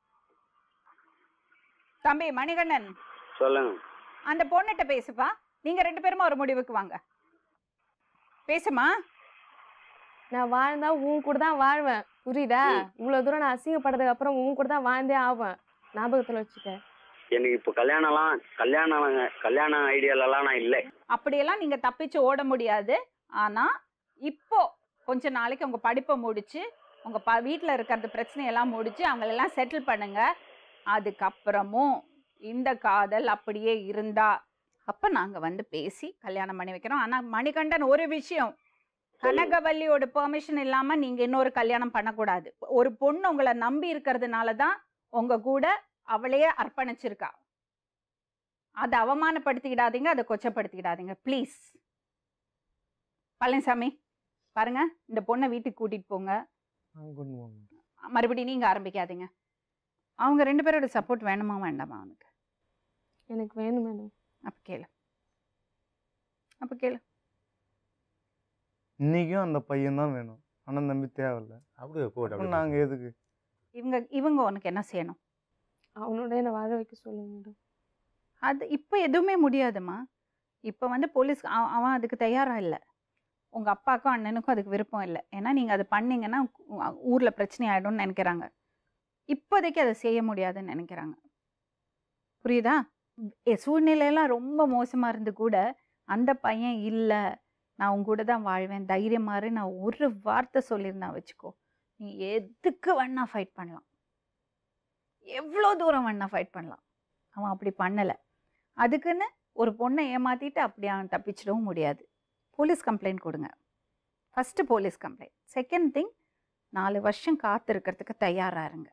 தம்பி மணிகண்டன் சொல்லுங்க அந்த பொண்ணுகிட்ட பேசுப்பா நீங்க ரெண்டு பேருமா ஒரு முடிவுக்கு வாங்க பேசுமா நான் வாழ்ந்தா உன் கூட தான் வாழ்வேன் புரியுதா இவ்வளவு தூரம் நான் அசிங்கப்படுறதுக்கு அப்புறம் உன் கூட தான் வாழ்ந்தே ஆவேன் ஞாபகத்துல வச்சுக்க எனக்கு இப்போ கல்யாணம்லாம் கல்யாணம் கல்யாண ஐடியாலலாம் நான் இல்லை அப்படியெல்லாம் நீங்க தப்பிச்சு ஓட முடியாது ஆனா இப்போ கொஞ்ச நாளைக்கு உங்க படிப்பை முடிச்சு உங்க ப வீட்டில் இருக்கிறது பிரச்சனையெல்லாம் முடிச்சு அவங்களெல்லாம் செட்டில் பண்ணுங்க அதுக்கப்புறமும் இந்த காதல் அப்படியே இருந்தா அப்ப நாங்க வந்து பேசி கல்யாணம் பண்ணி வைக்கிறோம் ஆனா மணிகண்டன் ஒரு விஷயம் கனகவல்லியோட பெர்மிஷன் இல்லாம நீங்க இன்னொரு கல்யாணம் பண்ணக்கூடாது ஒரு பொண்ணு உங்களை நம்பி இருக்கிறதுனால தான் உங்க கூட அவளையே அர்ப்பணிச்சிருக்கா அதை அவமானப்படுத்திக்கிடாதீங்க அதை கொச்சப்படுத்திக்கிடாதீங்க ப்ளீஸ் பழனிசாமி பாருங்க இந்த பொண்ணை வீட்டுக்கு கூட்டிட்டு போங்க நான் கொண்டு போகணும் மறுபடியும் நீங்க ஆரம்பிக்காதீங்க அவங்க ரெண்டு பேரோட சப்போர்ட் வேணுமா வேண்டாமா அவனுக்கு எனக்கு வேணும் மேடம் அப்ப கேளு அப்ப கேளு இன்றைக்கும் அந்த பையன் தான் வேணும் அண்ணன் தம்பி தேவையில்ல அப்படியே போடு அப்ப அப்படியே நாங்கள் எதுக்கு இவங்க இவங்க உனக்கு என்ன செய்யணும் அவனோட என்னை வாழ வைக்க சொல்லுங்க மேடம் அது இப்போ எதுவுமே முடியாதும்மா இப்போ வந்து போலீஸ் அவ- அவன் அதுக்கு தயாரா இல்லை உங்க அப்பாக்கும் அண்ணனுக்கும் அதுக்கு விருப்பம் இல்லை ஏன்னா நீங்க அது பண்ணீங்கன்னா ஊ- ஊர்ல பிரச்சனை ஆயிடும்னு நினைக்கிறாங்க இப்போதைக்கு அதை செய்ய முடியாதுன்னு நினைக்கிறாங்க புரியுதா எ- சூழ்நிலையெல்லாம் ரொம்ப மோசமா இருந்து கூட அந்த பையன் இல்லை நான் உன் கூட தான் வாழ்வேன் தைரியமாறு நான் ஒரு வார்த்தை சொல்லியிருந்தா வச்சுக்கோ நீ எதுக்கு வேணா ஃபைட் பண்ணலாம் எவ்வளோ தூரம் வேணா ஃபைட் பண்ணலாம் அவன் அப்படி பண்ணலை அதுக்குன்னு ஒரு பொண்ணை ஏமாத்திட்டு அப்படி அவன் தப்பிச்சிடவும் முடியாது போலீஸ் கம்ப்ளைண்ட் கொடுங்க first police complaint second thing நாலு வருஷம் காத்திருக்கிறதுக்கு தயாராக இருங்க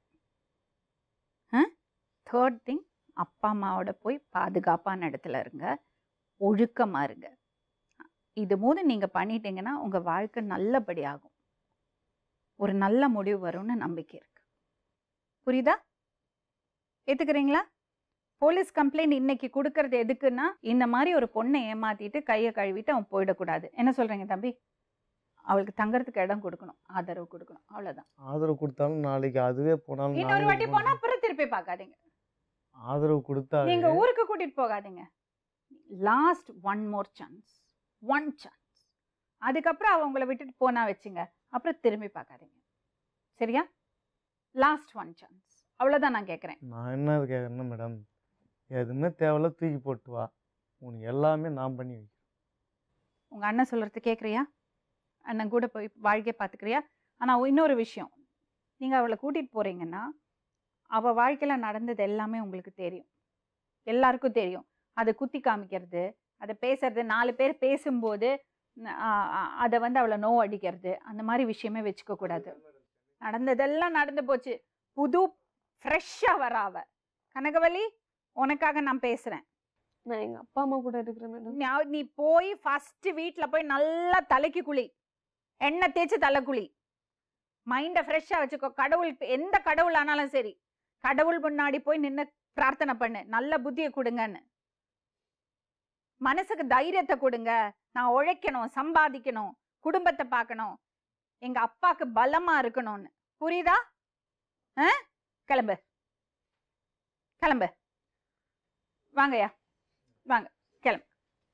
தேர்ட் திங் அப்பா அம்மாவோட போய் பாதுகாப்பான இடத்துல இருங்க ஒழுக்கமாக இருங்க இது மூணு நீங்கள் பண்ணிட்டீங்கன்னா உங்கள் வாழ்க்கை நல்லபடி ஆகும் ஒரு நல்ல முடிவு வரும்னு நம்பிக்கை இருக்கு புரியுதா ஏற்றுக்கிறீங்களா போலீஸ் கம்ப்ளைண்ட் இன்னைக்கு கொடுக்கறது எதுக்குன்னா இந்த மாதிரி ஒரு பொண்ணை ஏமாத்திட்டு கையை கழுவிட்டு அவன் போயிடக்கூடாது என்ன சொல்றீங்க தம்பி அவளுக்கு தங்கறதுக்கு இடம் கொடுக்கணும் ஆதரவு கொடுக்கணும் அவ்வளவுதான் ஆதரவு கொடுத்தாலும் நாளைக்கு அதுவே போனாலும் இன்னொரு நானே வாட்டி இது போனா பண்ணுவேன். அப்புறம் திருப்பி பார்க்காதீங்க ஆதரவு கொடுத்தா நீங்க ஊருக்கு கூட்டிட்டு போகாதீங்க last one more chance one chance அதுக்கப்புறம் அவ உங்களை விட்டுட்டு போனா வச்சுங்க அப்புறம் திரும்பி பார்க்காதீங்க சரியா லாஸ்ட் ஒன் சான்ஸ் அவ்வளவுதான் நான் கேட்குறேன் நான் என்ன கேட்குறேன்னா மேடம் எதுவுமே தேவையில்ல தூக்கி போட்டு வா உனக்கு எல்லாமே நான் பண்ணி வைக்கிறேன் உங்க அண்ணன் சொல்றது கேட்குறியா அண்ணன் கூட போய் வாழ்க்கையை பார்த்துக்கிறியா ஆனால் இன்னொரு விஷயம் நீங்கள் அவளை கூட்டிகிட்டு போகிறீங்கன்னா அவள் வாழ்க்கையில் நடந்தது எல்லாமே உங்களுக்கு தெரியும் எல்லாருக்கும் தெரியும் அதை குத்தி காமிக்கிறது அதை பேசுறது நாலு பேர் பேசும்போது ந- ஆ- ஆ- அதை வந்து அவளை நோ அடிக்கிறது அந்த மாதிரி விஷயமே வச்சுக்க கூடாது நடந்ததெல்லாம் நடந்து போச்சு புது ஃப்ரெஷ்ஷாக வர அவ கனகவலி உனக்காக நான் பேசுகிறேன் நான் எங்கள் அப்பா அம்மா கூட இருக்கிறேன் மேடம் ஞா- நீ போய் ஃபர்ஸ்ட் வீட்டில் போய் நல்லா தலைக்கு குளி எண்ணெய் தேய்ச்சி தலை குளி மைண்டை ஃப்ரெஷ்ஷாக வச்சுக்கோ கடவுள் எந்த கடவுள் ஆனாலும் சரி கடவுள் முன்னாடி போய் நின்று பிரார்த்தனை பண்ணு நல்ல புத்தியை கொடுங்கன்னு மனசுக்கு தைரியத்தை கொடுங்க நான் உழைக்கணும் சம்பாதிக்கணும் குடும்பத்தை பார்க்கணும் எங்க அப்பாக்கு பலமா இருக்கணும்னு புரியுதா ஆ? கிளம்பு கிளம்பு வாங்கய்யா வாங்க கிளம்பு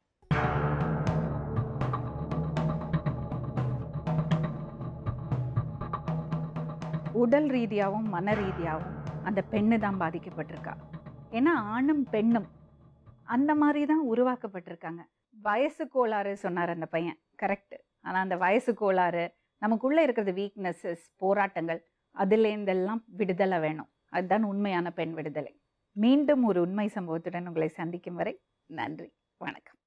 உடல் ரீதியாகவும் மன ரீதியாகவும் அந்த பெண்ணு தான் பாதிக்கப்பட்டிருக்கா ஏன்னா ஆணும் பெண்ணும் அந்த மாதிரி தான் உருவாக்கப்பட்டிருக்காங்க வயசு கோளாறு சொன்னார் அந்த பையன் கரெக்ட் ஆனால் அந்த வயசு கோளாறு நமக்குள்ளே இருக்கிறது வீக்னஸஸ் போராட்டங்கள் அதுலேருந்தெல்லாம் விடுதலை வேணும் அதுதான் உண்மையான பெண் விடுதலை மீண்டும் ஒரு உண்மை சம்பவத்துடன் உங்களை சந்திக்கும் வரை நன்றி வணக்கம்